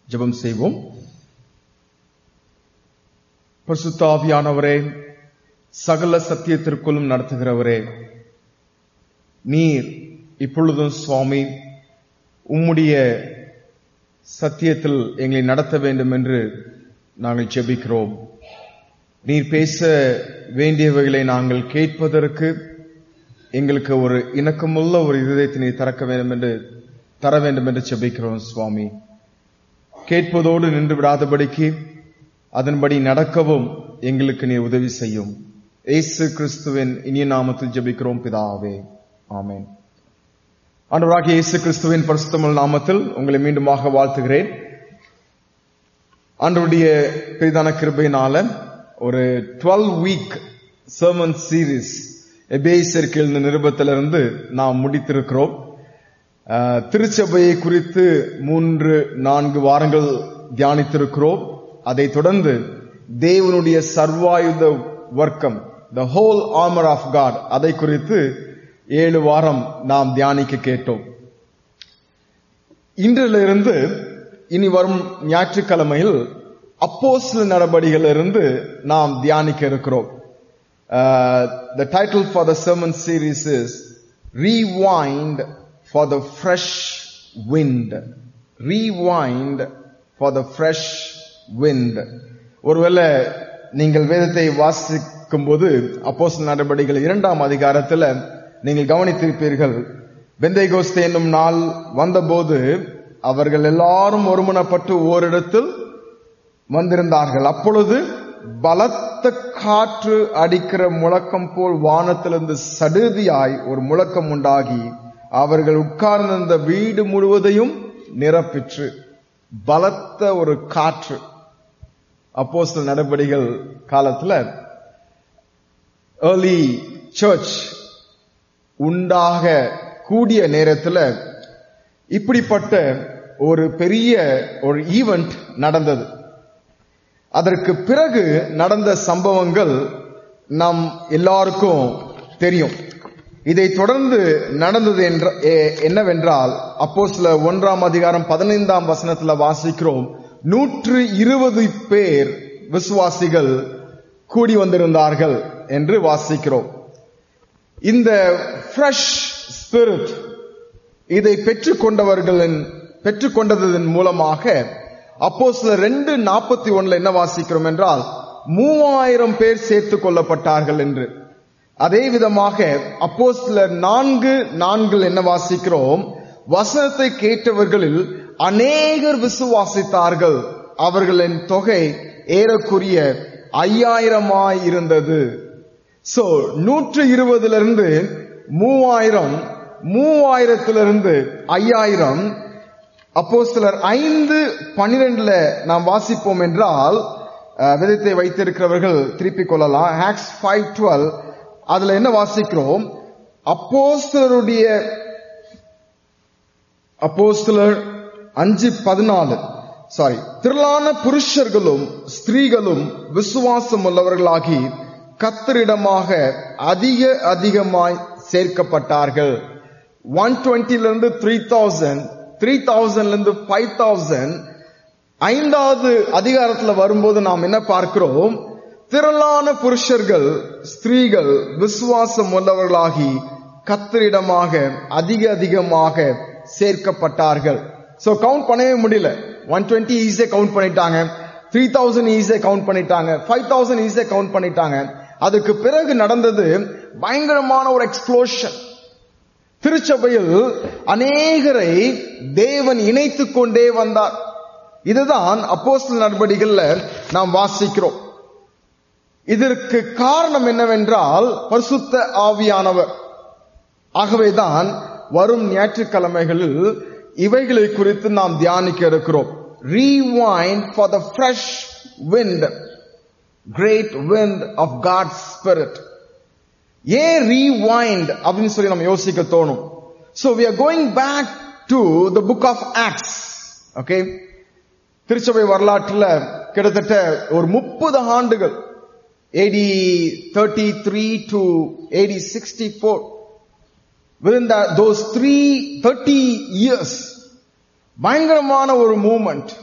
ஜெபம் செய்வோம் பரிசுத்தாவியானவரே சகல சத்தியத்திற்குள்ளும் நடத்துகிறவரே நீர் இப்பொழுதும் சுவாமி உம்முடைய சத்தியத்தில் எங்களை நடத்த வேண்டும் என்று நாங்கள் ஜெபிக்கிறோம் நீர் பேச வேண்டியவைகளை நாங்கள் கேட்பதற்கு எங்களுக்கு ஒரு இணக்கமுள்ள ஒரு இதயத்தை நீர் திறக்க வேண்டும் என்று தர வேண்டும் என்று ஜெபிக்கிறோம் சுவாமி கேட்பதோடு நின்று விடாதபடிக்கு அதன்படி நடக்கவும் எங்களுக்கு நீர் உதவி செய்யும் ஏசு கிறிஸ்துவின் இனிய நாமத்தில் ஜெபிக்கிறோம் பிதாவே ஆமென் ஆண்டவராகிய இயேசு கிறிஸ்துவின் பரிசுத்தமிழ் நாமத்தில் உங்களை மீண்டுமாக வாழ்த்துகிறேன் ஆண்டவருடைய பெரிதான கிருபையினால ஒரு டுவெல் வீக் சர்மன் சீரீஸ் எபேசருக்கு எழுந்த நிருபத்திலிருந்து நாம் முடித்திருக்கிறோம் அஹ், திருச்சபையை குறித்து மூன்று நான்கு வாரங்கள் தியானித்திருக்கிறோம் அதைத் தொடர்ந்து தேவனுடைய சர்வாயுத வர்க்கம் the whole armour of God அதை குறித்து ஏழு வாரம் நாம் தியானிக்க கேட்டோம் இன்றிலிருந்து இனி வரும் ஞாயிற்றுக்கிழமையில் அப்போஸ்தல நடபடிகளிலிருந்து நாம் தியானிக்க இருக்கிறோம் the title for the sermon series is rewind for the fresh wind rewind for the fresh wind ஒருவேளை நீங்கள் வேதத்தை வாசிக்கும் போது அப்போஸ்தல நடபடிகள் இரண்டாம் அதிகாரத்துல நீங்கள் கவனித்திருப்பீர்கள் பெந்தைகோஸ்தே என்னும் நாள் வந்தபோது அவர்கள் எல்லாரும் ஒருமனப்பட்டு ஓரிடத்தில் வந்திருந்தார்கள் அப்பொழுது பலத்த காற்று அடிக்கிற முழக்கம் போல் வானத்திலிருந்து சடுதியாய் ஒரு முழக்கம் உண்டாகி அவர்கள் உட்கார்ந்திருந்த வீடு முழுவதையும் நிரப்பிற்று பலத்த ஒரு காற்று அப்போஸ்தல நடவடிகள் காலத்துல ஏர்லி சர்ச் உண்டாக கூடிய நேரத்துல இப்படிப்பட்ட ஒரு பெரிய ஒரு ஈவெண்ட் நடந்தது அதற்கு பிறகு நடந்த சம்பவங்கள் நம் எல்லாருக்கும் தெரியும் இதை தொடர்ந்து நடந்தது என்ற எ- என்னவென்றால் அப்போ சில ஒன்றாம் அதிகாரம் பதினைந்தாம் வசனத்துல வாசிக்கிறோம் நூற்று இருபது பேர் விசுவாசிகள் கூடி வந்திருந்தார்கள் என்று வாசிக்கிறோம் இந்த ஃப்ரெஷ் ஸ்பிரிட் இதை பெற்றுக்கொண்டவர்களின் பெற்றுக்கொண்டதன் மூலமாக அப்போ சில ரெண்டு நாற்பத்தி ஒண்ணுல என்ன வாசிக்கிறோம் என்றால் மூவாயிரம் பேர் சேர்த்துக் கொள்ளப்பட்டார்கள் என்று அதே விதமாக அப்போ நான்கு நான்கில் என்ன வாசிக்கிறோம் வசனத்தை கேட்டவர்களில் அநேகர் விசுவாசித்தார்கள் அவர்களின் தொகை ஏறக்குரிய ஐயாயிரமாய் இருந்தது சோ நூற்று இருபதிலிருந்து மூவாயிரம் மூவாயிரத்திலிருந்து ஐயாயிரம் அப்போ சிலர் ஐந்து பனிரெண்டுல நாம் வாசிப்போம் என்றால் அஹ், விதத்தை வைத்திருக்கிறவர்கள் திருப்பிக் கொள்ளலாம் ஹேக்ஸ் ஃபைவ் டுவெல் அதுல என்ன வாசிக்கிறோம் அப்போஸ்தலருடைய அப்போஸ்தலர் அஞ்சு பதினாலு சாரி திரளான புருஷர்களும் ஸ்திரீகளும் விசுவாசம் உள்ளவர்களாகி கத்தரிடமாக அதிக அதிகமாய் சேர்க்கப்பட்டார்கள் ஒன் டுவெண்ட்டில இருந்து த்ரீ தௌசண்ட் த்ரீ தௌசண்ட்ல இருந்து ஃபைவ் தௌசண்ட் ஐந்தாவது அதிகாரத்துல வரும்போது நாம் என்ன பார்க்கிறோம் திரளான புருஷர்கள் ஸ்திரீகள் விசுவாசம் உள்ளவர்களாகி கத்தரிடமாக அதிக அதிகமாக சேர்க்கப்பட்டார்கள் சோ கவுண்ட் பண்ணவே முடியல ஒன் டுவெண்ட்டி ஈஸியா கவுண்ட் பண்ணிட்டாங்க த்ரீ தௌசண்ட் ஈஸியா கவுண்ட் பண்ணிட்டாங்க ஃபைவ் தௌசண்ட் ஈஸியா கவுண்ட் பண்ணிட்டாங்க அதுக்கு பிறகு நடந்தது பயங்கரமான ஒரு எக்ஸ்ப்ளோஷன் திருச்சபையில் அநேகரை தேவன் இணைத்துக் கொண்டே வந்தார் இதுதான் அப்போஸ்தல நடவடிக்கைகள்ல நாம் வாசிக்கிறோம் இதற்கு காரணம் என்னவென்றால் பரிசுத்த ஆவியானவர் ஆகவேதான் வரும் ஞாயிற்றுக்கிழமைகளில் இவைகளை குறித்து நாம் தியானிக்க இருக்கிறோம் rewind for the fresh wind great wind of God's spirit ஏன் rewind அப்படின்னு சொல்லி நம்ம யோசிக்க தோணும் so we are going back to the book of acts okay திருச்சபை வரலாற்றுல கிட்டத்தட்ட ஒரு முப்பது ஆண்டுகள் A D thirty three to A D sixty four within that, those three, 30 years பயங்கரமான ஒரு மூமெண்ட்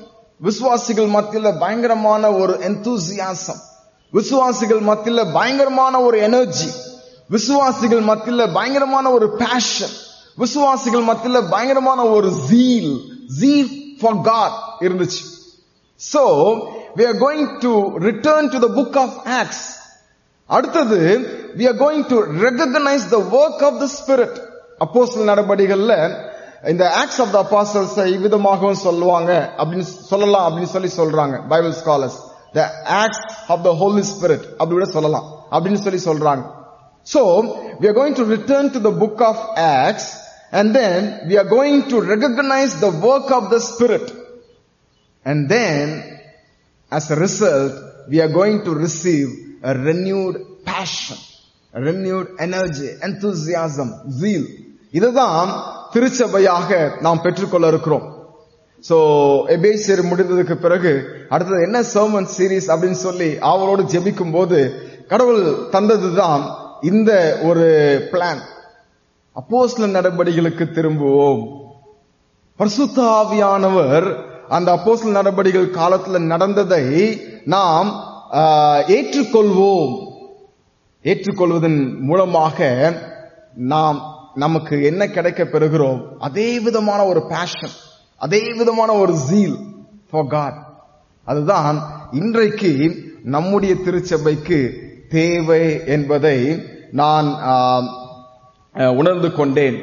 விசுவாசிகள் மத்தியில பயங்கரமான ஒரு enthusiasm விசுவாசிகள் மத்தியில பயங்கரமான ஒரு எனர்ஜி விசுவாசிகள் மத்தியில பயங்கரமான ஒரு பேஷன் விசுவாசிகள் மத்தியில பயங்கரமான ஒரு zeal zeal for God இருந்துச்சு so we are going to return to the book of acts அடுத்தது we are going to recognize the work of the spirit அப்போஸ்தல நடபடிகள்ல இந்த ஆக்ட்ஸ் ஆஃப் த apostles இவ்விதமாகவும் சொல்லுவாங்க அப்படின்னு சொல்லலாம் அப்படின்னு சொல்லி சொல்றாங்க Bible scholars the acts of the Holy Spirit அப்படி கூட சொல்லலாம் அப்படின்னு சொல்லி சொல்றாங்க so we are going to return to the book of acts and then we are going to recognize the work of the spirit and then as a result we are going to receive a renewed passion a renewed energy enthusiasm zeal இதுதான் திருச்சபையாக நாம் பெற்றுக்கொள்ள இருக்கிறோம் so எபேசியர் முடிந்ததுக்கு பிறகு அடுத்தது என்ன sermon series அப்படின்னு சொல்லி அவளோடு ஜெபிக்கும் போது கடவுள் தந்ததுதான் இந்த ஒரு பிளான் அப்போஸ்ல நடவடிக்கைகளுக்கு திரும்புவோம் பரிசுத்த ஆவியானவர் அந்த அப்போஸ்ல நடவடிக்கைகள் காலத்துல நடந்ததை நாம் ஆஹ், ஏற்றுக்கொள்வோம் ஏற்றுக்கொள்வதன் மூலமாக நாம் நமக்கு என்ன கிடைக்க பெறுகிறோம் அதே விதமான ஒரு பேஷன் அதே விதமான ஒரு ஜீல் ஃபார் காட் அதுதான் இன்றைக்கு நம்முடைய திருச்சபைக்கு தேவை என்பதை நான் ஆஹ், அஹ், உணர்ந்து கொண்டேன்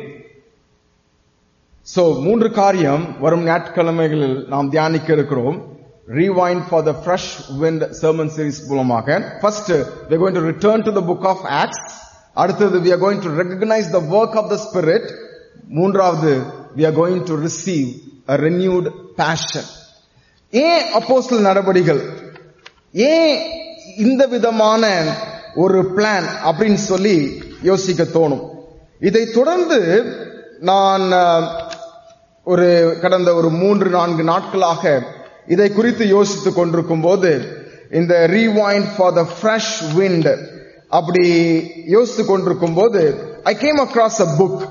சோ மூன்று காரியம் வரும் ஞாயிற்றுக்கிழமைகளில் நாம் தியானிக்க இருக்கிறோம் rewind for the fresh wind sermon series மூலமாக first we are going to return to the book of acts அடுத்தது we are going to recognize the work of the spirit மூன்றாவது we are going to receive a renewed passion ஏன் அப்போஸ்தல நடபடிகள் ஏன் இந்த விதமான ஒரு பிளான் அப்படின்னு சொல்லி யோசிக்க தோணும் இதை தொடர்ந்து நான் அஹ், ஒரு கடந்த ஒரு மூன்று நான்கு நாட்களாக இதை குறித்து யோசித்துக் கொண்டிருக்கும் போது இந்த rewind for the fresh wind அப்படி யோசித்துக் கொண்டிருக்கும் போது I came across a book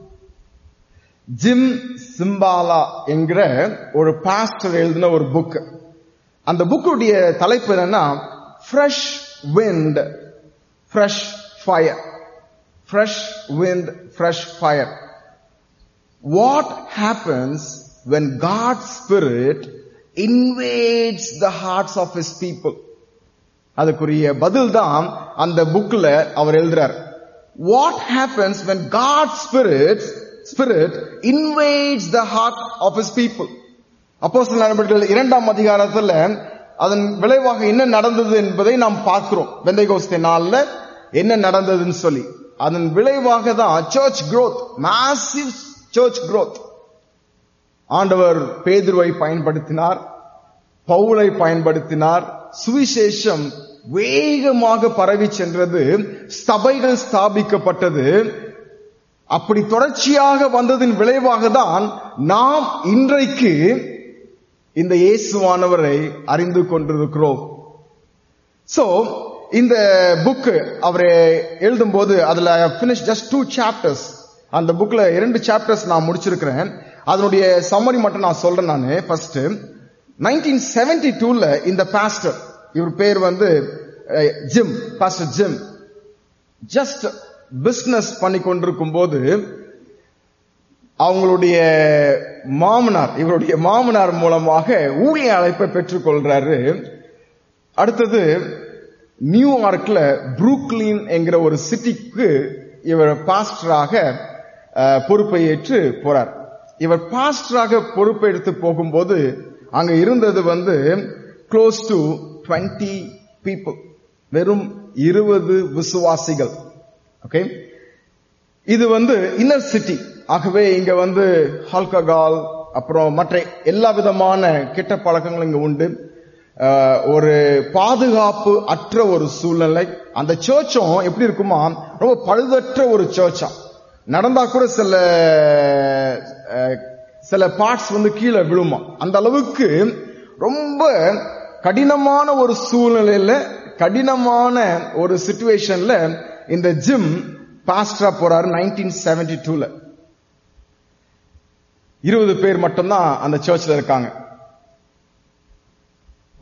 Jim Cymbala என்கிற ஒரு பாஸ்டர் எழுதின ஒரு புக் அந்த புக்குடைய தலைப்பு என்னன்னா fresh wind fresh fire fresh wind fresh fire what happens when God's Spirit invades the hearts of His people? அதுக்குரிய பதில் தான் அந்த புக்ல அவர் எழுதுறார் what happens when God's Spirit Spirit invades the heart of His people? அப்போஸ்தலர் நடவடிக்கைகள் இரண்டாம் அதிகாரத்துல அதன் விளைவாக என்ன நடந்தது என்பதை நாம் பார்க்கிறோம் வெந்தைகோஸ்தே நாள்ல என்ன நடந்ததுன்னு சொல்லி அதன் விளைவாக தான் church growth massive church growth ஆண்டவர் பேதுருவை பயன்படுத்தினார் பவுலை பயன்படுத்தினார் சுவிசேஷம் வேகமாக பரவி சென்றது சபைகள் ஸ்தாபிக்கப்பட்டது அப்படி தொடர்ச்சியாக வந்ததின் விளைவாக தான் நாம் இன்றைக்கு இந்த இயேசுவானவரை அறிந்து கொண்டிருக்கிறோம் சோ இந்த புக் அவர் எழுதும்போது அதுல பினிஷ் ஜஸ்ட் டூ சாப்டர்ஸ் அந்த புக்ல இரண்டு சாப்டர்ஸ் நான் முடிச்சிருக்கிறேன் அதனுடைய சம்மரி மட்டும் நான் சொல்றேன் நான் ஃபர்ஸ்ட் நைன்டீன் செவன்டி டூல இந்த பாஸ்டர் இவர் பேர் வந்து ah, Jim pastor Jim just business பண்ணி கொண்டிருக்கும் போது அவங்களுடைய மாமனார் இவருடைய மாமனார் மூலமாக ஊழிய அழைப்பை பெற்றுக்கொள்றாரு அடுத்தது நியூயார்க்ல புரூக்லின் என்கிற ஒரு சிட்டிக்கு இவர் பாஸ்டராக அஹ், பொறுப்பை ஏற்று போறார் இவர் பாஸ்டராக பொறுப்பை எடுத்து போகும்போது அங்க இருந்தது வந்து க்ளோஸ் டு 20 பீப்புள் வெறும் இருபது விசுவாசிகள் ஓகே இது வந்து இன்னர் சிட்டி ஆகவே இங்க வந்து ஆல்கஹால் அப்புறம் மற்ற எல்லா விதமான கெட்ட பழக்கங்களும் இங்க உண்டு அஹ், ஒரு பாதுகாப்பு அற்ற ஒரு சூழ்நிலை அந்த சர்ச்சும் எப்படி இருக்குமா ரொம்ப பழுதற்ற ஒரு சர்ச்சா நடந்தா கூட சில அஹ், சில பார்ட்ஸ் வந்து கீழே விழுமா அந்த அளவுக்கு ரொம்ப கடினமான ஒரு சூழ்நிலையில கடினமான ஒரு சுச்சுவேஷன்ல இந்த ஜிம் பாஸ்டரா போறாரு நைன்டீன் செவன்டி டூல இருபது பேர் மட்டும்தான் அந்த சர்ச்ல இருக்காங்க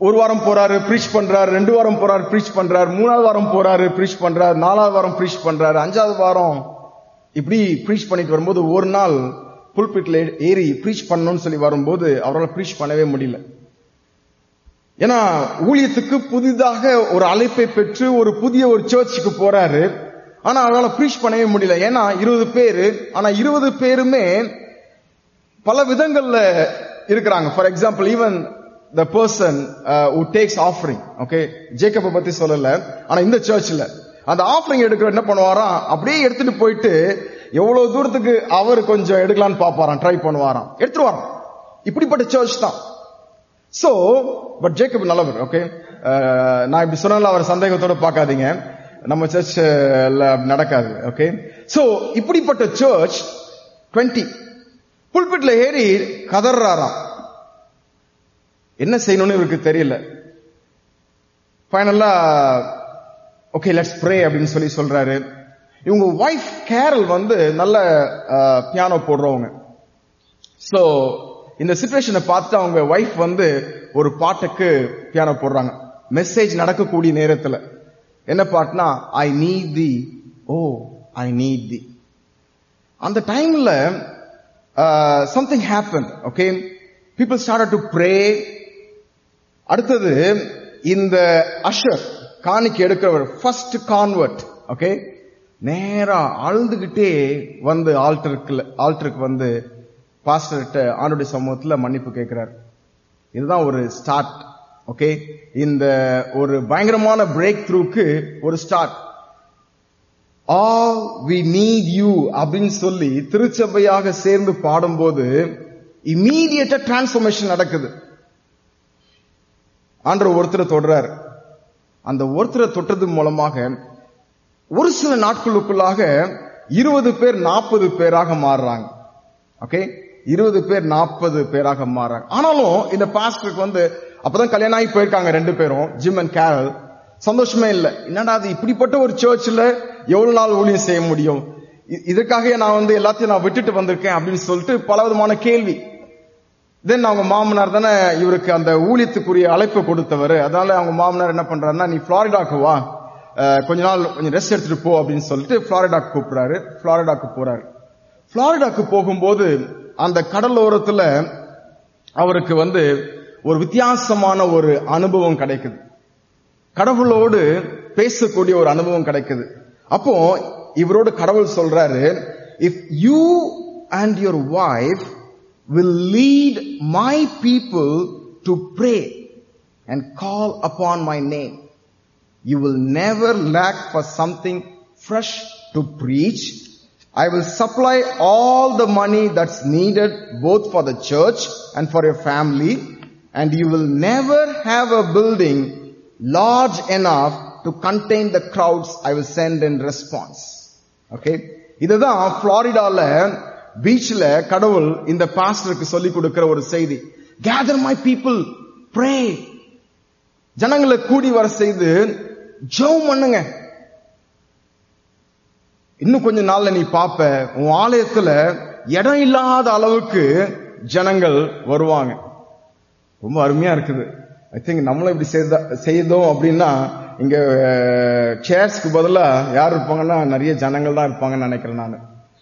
ஒரு வாரம் போறாரு ப்ரீச் பண்றாரு ரெண்டு வாரம் போறாரு ப்ரீச் பண்றாரு மூணாவது வாரம் போறாரு ப்ரீச் பண்றாரு நாலாவது வாரம் ப்ரீச் பண்றாரு அஞ்சாவது வாரம் இப்படி ப்ரீச் பண்ணிட்டு வரும்போது ஒரு நாள் புல்பிட்ல ஏறி ப்ரீச் பண்ணணும்னு சொல்லி வரும்போது அவரால் ப்ரீச் பண்ணவே முடியல ஏன்னா ஊழியத்துக்கு புதிதாக ஒரு அழைப்பை பெற்று ஒரு புதிய ஒரு சர்ச்சுக்கு போறாரு ஆனா அவரால் ப்ரீச் பண்ணவே முடியல ஏன்னா இருபது பேரு ஆனா இருபது பேருமே பல விதங்கள்ல இருக்கிறாங்க for example even the person who takes offering okay ஜேக்கப்பை பத்தி சொல்லல ஆனா இந்த சர்ச்ல அந்த ஆஃபரிங் எடுக்கிற என்ன பண்ணுவாராம் அப்படியே எடுத்துட்டு போயிட்டு எவ்வளவு தூரத்துக்கு அவர் கொஞ்சம் எடுக்கலாம்னு பாப்பாராம் ட்ரை பண்ணுவாராம் எடுத்துட்டு வரான் இப்படிப்பட்ட சர்ச் தான் சோ பட் ஜேக்கப் நல்லவர் ஓகே நான் இப்படி சொன்னால அவர் சந்தேகத்தோட பார்க்காதீங்க நம்ம சர்ச்ல நடக்காது ஓகே சோ இப்படிப்பட்ட சர்ச் டுவெண்ட்டி புல்பிட்ல ஏறி கதறாராம் என்ன செய்யணும்னு இவருக்கு தெரியல ஃபைனலா ஓகே லெட்ஸ் ப்ரே அப்படின்னு சொல்லி சொல்றாரு இவங்க ஒய்ஃப் கேரல் வந்து நல்ல பியானோ போடுறவங்க சோ இந்த சுச்சுவேஷனை பார்த்து அவங்க ஒய்ஃப் வந்து ஒரு பாட்டுக்கு பியானோ போடுறாங்க மெசேஜ் நடக்கக்கூடிய நேரத்துல என்ன பாட்டுனா I need the O I need the அந்த டைம்ல something happen okay people start to pray அடுத்தது இந்த அஷர் காணிக்கு எடுக்கிறவர் ஃபர்ஸ்ட் கான்வெர்ட் ஓகே நேரா அழுதுகிட்டே வந்து ஆல்டருக்கு ஆல்டருக்கு வந்து பாஸ்டர்கிட்ட ஆண்டுடைய சமூகத்துல மன்னிப்பு கேட்கிறார் இதுதான் ஒரு ஸ்டார்ட் ஓகே இந்த ஒரு பயங்கரமான பிரேக் த்ரூக்கு ஒரு start all we need you அப்படின்னு சொல்லி திருச்சபையாக சேர்ந்து பாடும்போது இம்மீடியட்டா டிரான்ஸ்பர்மேஷன் நடக்குது ஆண்டவர் ஒருத்தரை தொடுறார் அந்த ஒருத்தரை தொட்டது மூலமாக ஒரு சில நாட்களுக்குள்ளாக இருபது பேர் நாற்பது பேராக மாறுறாங்க ஓகே இருபது பேர் நாற்பது பேராக மாறுறாங்க ஆனாலும் இந்த பாஸ்டருக்கு வந்து அப்பதான் கல்யாணம் ஆகி போயிருக்காங்க ரெண்டு பேரும் ஜிம் அண்ட் கேரல் சந்தோஷமே இல்லை என்னடா அது இப்படிப்பட்ட ஒரு சர்ச்சில் எவ்வளவு நாள் ஊழியம் செய்ய முடியும் இதுக்காக நான் வந்து எல்லாத்தையும் நான் விட்டுட்டு வந்திருக்கேன் அப்படின்னு சொல்லிட்டு பல விதமான கேள்வி தென் அவங்க மாமனார் தானே இவருக்கு அந்த ஊழியத்துக்குரிய அழைப்பு கொடுத்தவர் அதனால அவங்க மாமனார் என்ன பண்றாருன்னா நீ பிளாரிடாக்கு வா கொஞ்ச நாள் கொஞ்சம் ரெஸ்ட் எடுத்துட்டு போ அப்படின்னு சொல்லிட்டு பிளாரிடாக்கு கூப்பிடுறாரு பிளாரிடாக்கு போறாரு பிளாரிடாக்கு போகும்போது அந்த கடலோரத்துல அவருக்கு வந்து ஒரு வித்தியாசமான ஒரு அனுபவம் கிடைக்குது கடவுளோடு பேசக்கூடிய ஒரு அனுபவம் கிடைக்குது அப்போ இவரோடு கடவுள் சொல்றாரு if you and your wife will lead my people to pray and call upon my name. You will never lack for something fresh to preach. I will supply all the money that's needed both for the church and for your family. And you will never have a building large enough to contain the crowds I will send in response. Okay? இதுதான் புளாரிடால பீச்ல கடவுள் இந்த பாஸ்டருக்கு சொல்லி கொடுக்கிற ஒரு செய்தி gather my people pray ஜனங்களை கூடி வர செய்து ஜெபம் பண்ணுங்க இன்னும் கொஞ்ச நாள்ல நீ பாப்ப உன் ஆலயத்துல இடம் இல்லாத அளவுக்கு ஜனங்கள் வருவாங்க ரொம்ப அருமையா இருக்குது ஐ திங்க் நம்மளும் இப்படி செய்த செய்தோம் அப்படின்னா இங்க சேர்ஸ்க்கு பதிலா யார் இருப்பாங்கன்னா நிறைய ஜனங்கள் தான் இருப்பாங்கன்னு நினைக்கிறேன் நான்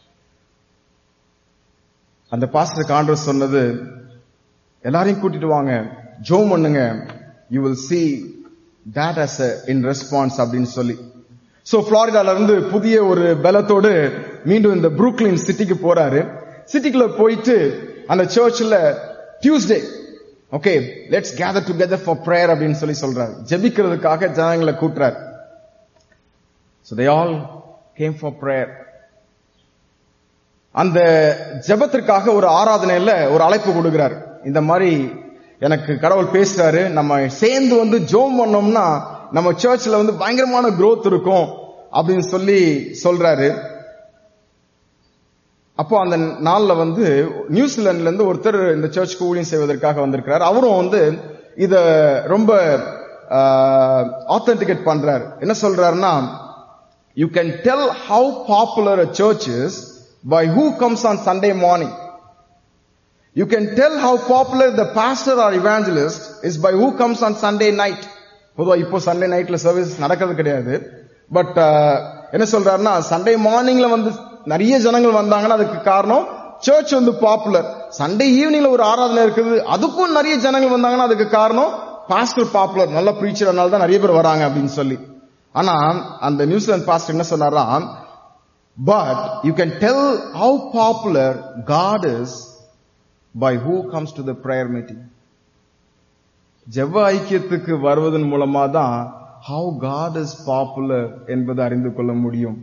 அந்த பாஸ்டர் ஆண்டவர் சொன்னது எல்லாரையும் கூட்டிட்டு வாங்க ஜோம் பண்ணுங்க you will see that as a in response அப்படின்னு சொல்லி சோ புளாரிடால இருந்து புதிய ஒரு பலத்தோடு மீண்டும் இந்த புரூக்லின் சிட்டிக்கு போறாரு சிட்டிக்குள்ள போயிட்டு அந்த சர்ச்சில் Tuesday okay let's gather together for prayer அப்படின்னு சொல்லி சொல்றாரு ஜெபிக்கிறதுக்காக ஜனங்களை கூட்டுறாரு so they all came for prayer அந்த ஜெபத்திற்காக ஒரு ஆராதனையில ஒரு அழைப்பு கொடுக்கிறார் இந்த மாதிரி எனக்கு கடவுள் பேசுறாரு நம்ம சேர்ந்து வந்து ஜோம் பண்ணோம்னா நம்ம சர்ச்ல வந்து பயங்கரமான growth இருக்கும் அப்படின்னு சொல்லி சொல்றாரு அப்போ அந்த நாள்ல வந்து நியூசிலாந்துல இருந்து ஒருத்தர் இந்த சர்ச்சுக்கு ஊழியம் செய்வதற்காக வந்திருக்கிறார் அவரும் வந்து இத ரொம்ப ஆத்தென்டிகேட் பண்றாரு என்ன சொல்றாருன்னா you can tell how popular a church is by who comes on Sunday morning. You can tell how popular the pastor or evangelist is by who comes on Sunday night. பொதுவா இப்போ Sunday நைட்ல service நடக்கிறது கிடையாது but என்ன சொல்றாருன்னா Sunday மார்னிங்ல வந்து நிறைய ஜனங்கள் வந்தாங்கன்னா அதுக்கு காரணம் சர்ச் வந்து பாப்புலர் சண்டே ஈவினிங்ல ஒரு ஆராதனை இருக்குது அதுக்கும் நிறைய ஜனங்கள் வந்தாங்கன்னா அதுக்கு காரணம் பாஸ்டர் பாப்புலர் நல்ல ப்ரீச்சர் அதனால தான் நிறைய பேர் வராங்க அப்படின்னு சொல்லி ஆனா அந்த நியூசிலாந்து பாஸ்டர் என்ன சொன்னாரா but you can tell how popular God is by who comes to the prayer meeting. ஜெப ஐக்கியத்துக்கு வருவதன் மூலமா தான் how God is popular என்பதை அறிந்து கொள்ள முடியும்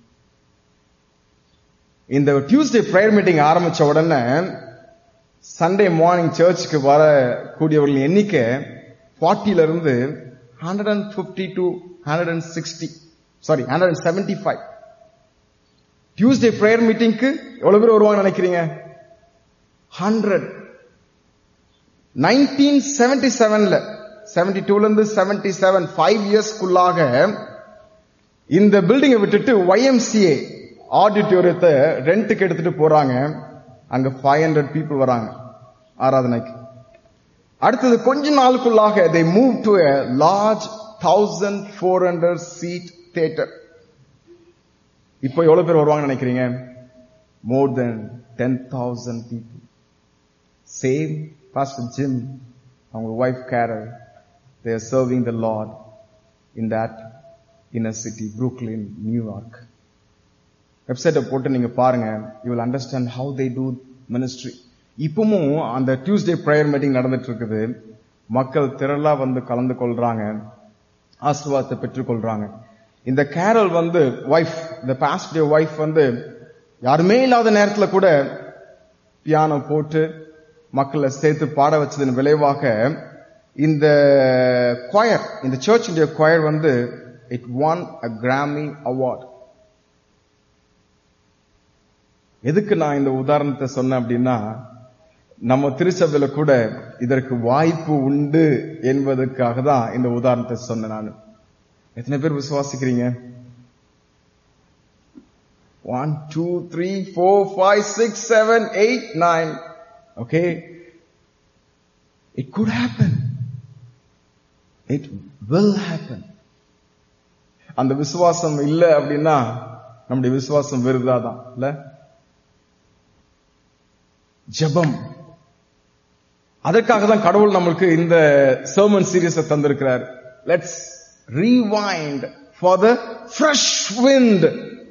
இந்த டியூஸ்டே பிரேயர் மீட்டிங் ஆரம்பிச்ச உடனே சண்டே மார்னிங் சர்ச்சுக்கு வரக்கூடியவர்கள் எண்ணிக்கை ஃபார்ட்டில இருந்து hundred and fifty to hundred and sixty sorry hundred and seventy five Tuesday prayer மீட்டிங்க்கு எவ்வளவு பேர் வருவாங்க நினைக்கிறீங்க ஹண்ட்ரட் நைன்டீன் செவன்டி செவன்ல செவன்டி டூல இருந்து செவன்டி செவன் ஃபைவ் இயர்ஸ்க்குள்ளாக இந்த பில்டிங்கை விட்டுட்டு ஒய்எம்சிஏ ஆடிட்டோரியத்தை ரெண்ட்டுக்கு எடுத்துட்டு போறாங்க அங்க ஃபைவ் ஹண்ட்ரட் பீப்புள் வராங்க ஆராதனைக்கு அடுத்தது கொஞ்ச நாளுக்குள்ளாக they move to a large thousand four hundred seat theater இப்போ எவ்வளவு பேர் வருவாங்கன்னு நினைக்கிறீங்க more than ten thousand people same pastor Jim அவங்க wife Carol they are serving the Lord in that inner city Brooklyn New York வெப்சைட்டை போட்டு நீங்க பாருங்க you will understand how they do ministry இப்பவும் அந்த டியூஸ்டே ப்ரேயர் மீட்டிங் நடந்துட்டு இருக்குது மக்கள் திரளா வந்து கலந்து கொள்றாங்க ஆசீர்வாதத்தை பெற்றுக்கொள்றாங்க இந்த கேரல் வந்து ஒய்ஃப் இந்த பாஸ்டே ஒய்ஃப் வந்து யாருமே இல்லாத நேரத்துல கூட பியானோ போட்டு மக்களை சேர்த்து பாட வச்சதன் விளைவாக இந்த கொயர் இந்த சர்ச்சுடைய கொயர் வந்து it won a Grammy award எதுக்கு நான் இந்த உதாரணத்தை சொன்னேன் அப்படின்னா நம்ம திருச்சபையில கூட இதற்கு வாய்ப்பு உண்டு என்பதற்காக தான் இந்த உதாரணத்தை சொன்னேன் நான் எத்தனை பேர் விசுவாசிக்கிறீங்க one two three four five six seven eight nine okay it could happen it will happen அந்த விசுவாசம் இல்லை அப்படின்னா நம்முடைய விசுவாசம் வெறுதாதான் இல்ல ஜெபம் அதற்காக தான் கடவுள் நம்மளுக்கு இந்த சர்மன் சீரியஸை தந்திருக்கிறார் let's rewind for the fresh wind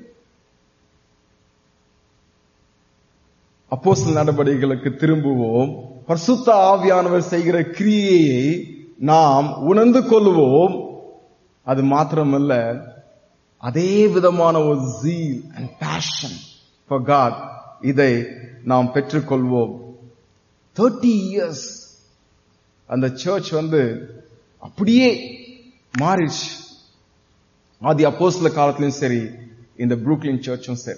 அப்போஸ்தல நடவடிக்கைகளுக்கு திரும்புவோம் பரிசுத்த ஆவியானவர் செய்கிற கிரியையை நாம் உணர்ந்து கொள்வோம் அது மாத்திரமல்ல அதே விதமான ஒரு zeal and passion for God இதை நாம் பெற்றுக்கொள்வோம் தேர்ட்டி இயர்ஸ் அந்த சர்ச் வந்து அப்படியே மாறிடுச்சு ஆதி அப்போஸ்ல காலத்திலும் சரி இந்த புரூக்லின் சர்ச்சும் சரி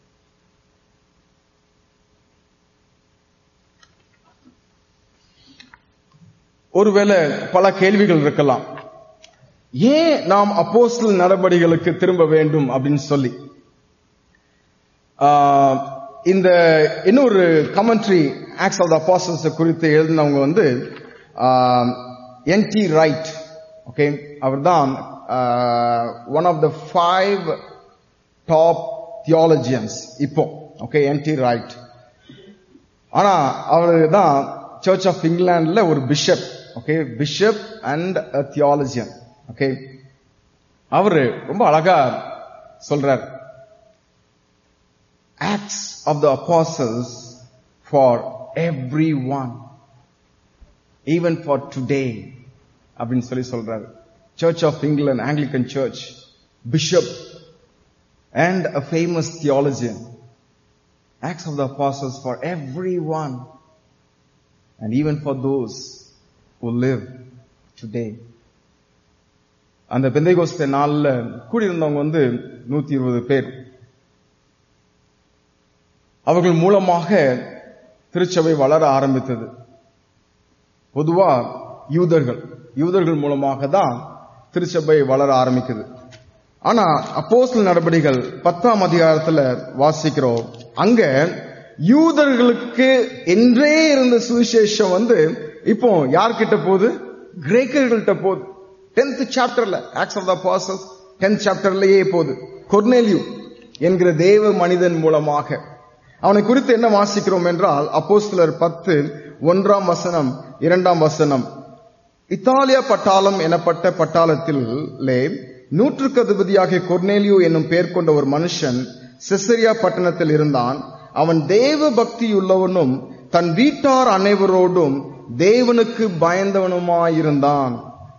ஒருவேளை பல கேள்விகள் இருக்கலாம் ஏன் நாம் அப்போஸ்தல நடவடிக்கைகளுக்கு திரும்ப வேண்டும் அப்படின்னு சொல்லி ஆஹ், இந்த இன்னொரு commentary acts of the apostles குறித்து எழுதினவங்க வந்து என் டி ரைட் ஓகே அவர்தான் one of the five top theologians இப்போ ஓகே என் டி ரைட் ஆனா அவர் தான் சர்ச் ஆஃப் இங்கிலாந்துல ஒரு bishop okay bishop and theologian okay அவரு ரொம்ப அழகா சொல்றார் acts of the apostles for everyone even for today அப்படின்னு சொல்லி சொல்றாரு church of England Anglican church bishop and a famous theologian acts of the apostles for everyone and even for those who live today அந்த பெந்தைகோஸ்த நாள்ல கூடியிருந்தவங்க வந்து நூத்தி இருபது பேர் அவர்கள் மூலமாக திருச்சபை வளர ஆரம்பித்தது பொதுவா யூதர்கள் யூதர்கள் மூலமாக தான் திருச்சபை வளர ஆரம்பிக்குது ஆனா அப்போஸ்தல நடபடிகள் பத்தாம் அதிகாரத்துல வாசிக்கிறோம் அங்க யூதர்களுக்கு என்றே இருந்த சுவிசேஷம் வந்து இப்போ யார்கிட்ட போகுது கிரேக்கர்கள்ட்ட போகுது டென்த் சாப்டர்ல acts of the apostle tenth சாப்டர்லயே போகுது கொர்னேலியூ என்கிற தேவ மனிதன் மூலமாக அவனை குறித்து என்ன வாசிக்கிறோம் என்றால் அப்போஸ்தலர் பத்து ஒன்றாம் வசனம் இரண்டாம் வசனம் இத்தாலியா பட்டாளம் எனப்பட்ட பட்டாளத்திலே நூற்றுக்கு அதிபதியாக கொர்னேலியோ என்னும் பெயர் கொண்ட ஒரு மனுஷன் செசரியா பட்டணத்தில் இருந்தான் அவன் தேவ பக்தியுள்ளவனும் தன் வீட்டார் அனைவரோடும் தேவனுக்கு பயந்தவனுமாயிருந்தான்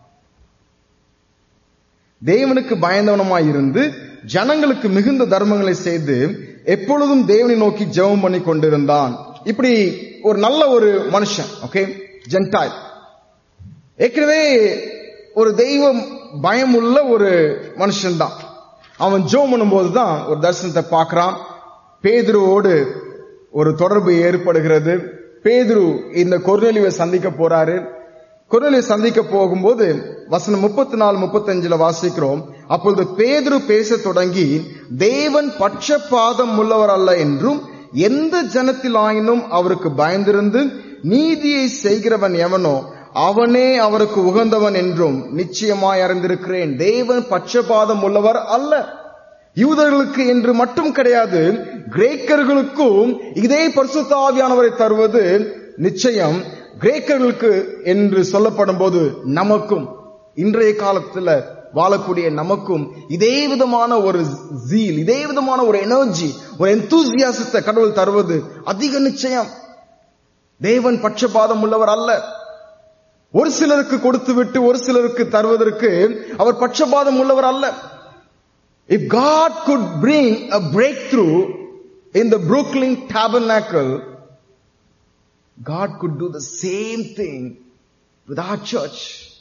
தேவனுக்கு பயந்தவனுமாயிருந்து ஜனங்களுக்கு மிகுந்த தர்மங்களை செய்து எப்பொழுதும் தேவனை நோக்கி ஜெபம் பண்ணி கொண்டிருந்தான் இப்படி ஒரு நல்ல ஒரு மனுஷன் ஓகே ஜென்டாய் ஏற்கனவே ஒரு தெய்வம் பயமுள்ள ஒரு மனுஷன் தான் அவன் ஜோம் பண்ணும்போது தான் ஒரு தரிசனத்தை பார்க்கறான் பேதுருவோடு ஒரு தொடர்பு ஏற்படுகிறது பேதுரு இந்த கொர்நெலியை சந்திக்க போறாரு கொர்நெலியை சந்திக்க போகும்போது வசனம் முப்பத்தி நாலு முப்பத்தஞ்சுல வாசிக்கிறோம் அப்பொழுது பேதுரு பேச தொடங்கி தேவன் பட்சபாதம் உள்ளவர் அல்ல என்றும் எந்த ஜனத்திலாயினும் அவருக்கு பயந்திருந்து நீதியை செய்கிறவன் எவனோ அவனே அவருக்கு உகந்தவன் என்றும் நிச்சயமாய் அறிந்திருக்கிறேன் தேவன் பட்சபாதம் உள்ளவர் அல்ல யூதர்களுக்கு என்று மட்டும் கிடையாது கிரேக்கர்களுக்கும் இதே பரிசுத்தாவியானவரை தருவது நிச்சயம் கிரேக்கர்களுக்கு என்று சொல்லப்படும் போது நமக்கும் இன்றைய காலத்துல வாழக்கூடிய நமக்கும் இதே விதமான ஒரு ஜீல் இதே விதமான ஒரு எனர்ஜி ஒரு எந்தூசியாசத்தை கடவுள் தருவது அதிக நிச்சயம் தேவன் பட்சபாதம் உள்ளவர் அல்ல ஒரு சிலருக்கு கொடுத்து விட்டு ஒரு சிலருக்கு தருவதற்கு அவர் பட்சபாதம் உள்ளவர் அல்ல If God could bring a breakthrough in the Brooklyn tabernacle, God could do the same thing with our church.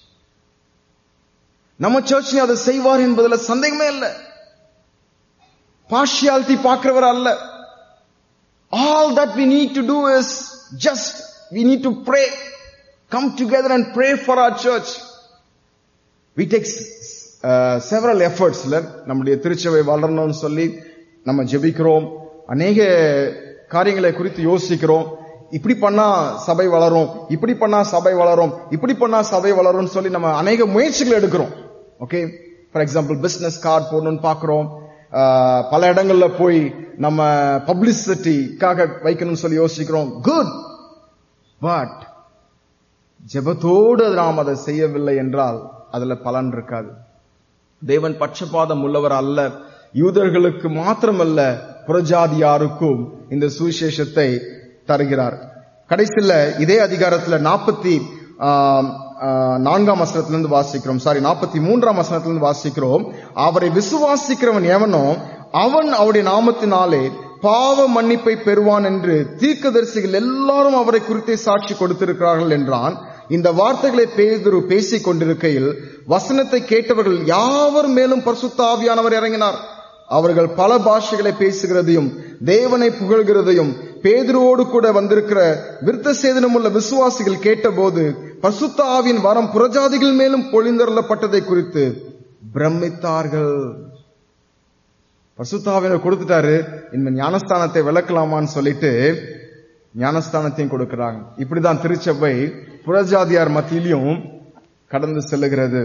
நம்ம சர்ச் அதை செய்வார் என்பதுல சந்தேகமே இல்லை பார்ஷியாலிட்டி பார்க்கிறவர் அல்ல all that we need to do is just we need to pray come together and pray for our church we takes several எஃபர்ட்ஸ்ல நம்முடைய திருச்சபை வளரணும்னு சொல்லி நம்ம ஜெபிக்கிறோம் அநேக காரியங்களை குறித்து யோசிக்கிறோம் இப்படி பண்ணா சபை வளரும் இப்படி பண்ணா சபை வளரும் இப்படி பண்ணா சபை வளரும் சொல்லி நம்ம அநேக முயற்சிகள் எடுக்கிறோம் okay for example business card போடணும்னு பாக்குறோம் பல இடங்கள்ல போய் நம்ம பப்ளிசிட்டிக்காக வைக்கணும்னு சொல்லி யோசிக்கிறோம் குட் பட் ஜெபத்தோடு நாம் அதை செய்யவில்லை என்றால் அதுல பலன் இருக்காது தேவன் பட்சபாதம் உள்ளவர் அல்ல யூதர்களுக்கு மாத்திரமல்ல புறஜாதியாருக்கும் இந்த சுவிசேஷத்தை தருகிறார் கடைசியில இதே அதிகாரத்துல நாற்பத்தி நான்காம் வசனத்திலிருந்து வாசிக்கிறோம் சாரி நாற்பத்தி மூன்றாம் வசனத்திலிருந்து வாசிக்கிறோம் அவரை விசுவாசிக்கிறவன் எவனோ அவன் அவருடைய நாமத்தினாலே பாவ மன்னிப்பை பெறுவான் என்று தீர்க்கதரிசிகள் எல்லாரும் அவரை குறித்தே சாட்சி கொடுத்திருக்கிறார்கள் என்றான் இந்த வார்த்தைகளை பேதுரு பேசிக் கொண்டிருக்கையில் வசனத்தை கேட்டவர்கள் யாவர் மேலும் பரிசுத்த ஆவியானவர் இறங்கினார் அவர்கள் பல பாஷைகளை பேசுகிறதையும் தேவனை புகழ்கிறதையும் பேதுருவோடு கூட வந்திருக்கிற விருத்த சேதனம் உள்ள விசுவாசிகள் கேட்டபோது பசுத்த ஆவியின் வரம் புறஜாதிகள் மேலும் பொழிந்தருளப்பட்டதை குறித்து பிரமித்தார்கள் பசுத்தாவினர் கொடுத்துட்டாரு இந்த ஞானஸ்தானத்தை விளக்கலாமான்னு சொல்லிட்டு ஞானஸ்தானத்தையும் கொடுக்கிறாங்க இப்படிதான் திருச்சபை புறஜாதியார் மத்தியிலையும் கடந்து செல்லுகிறது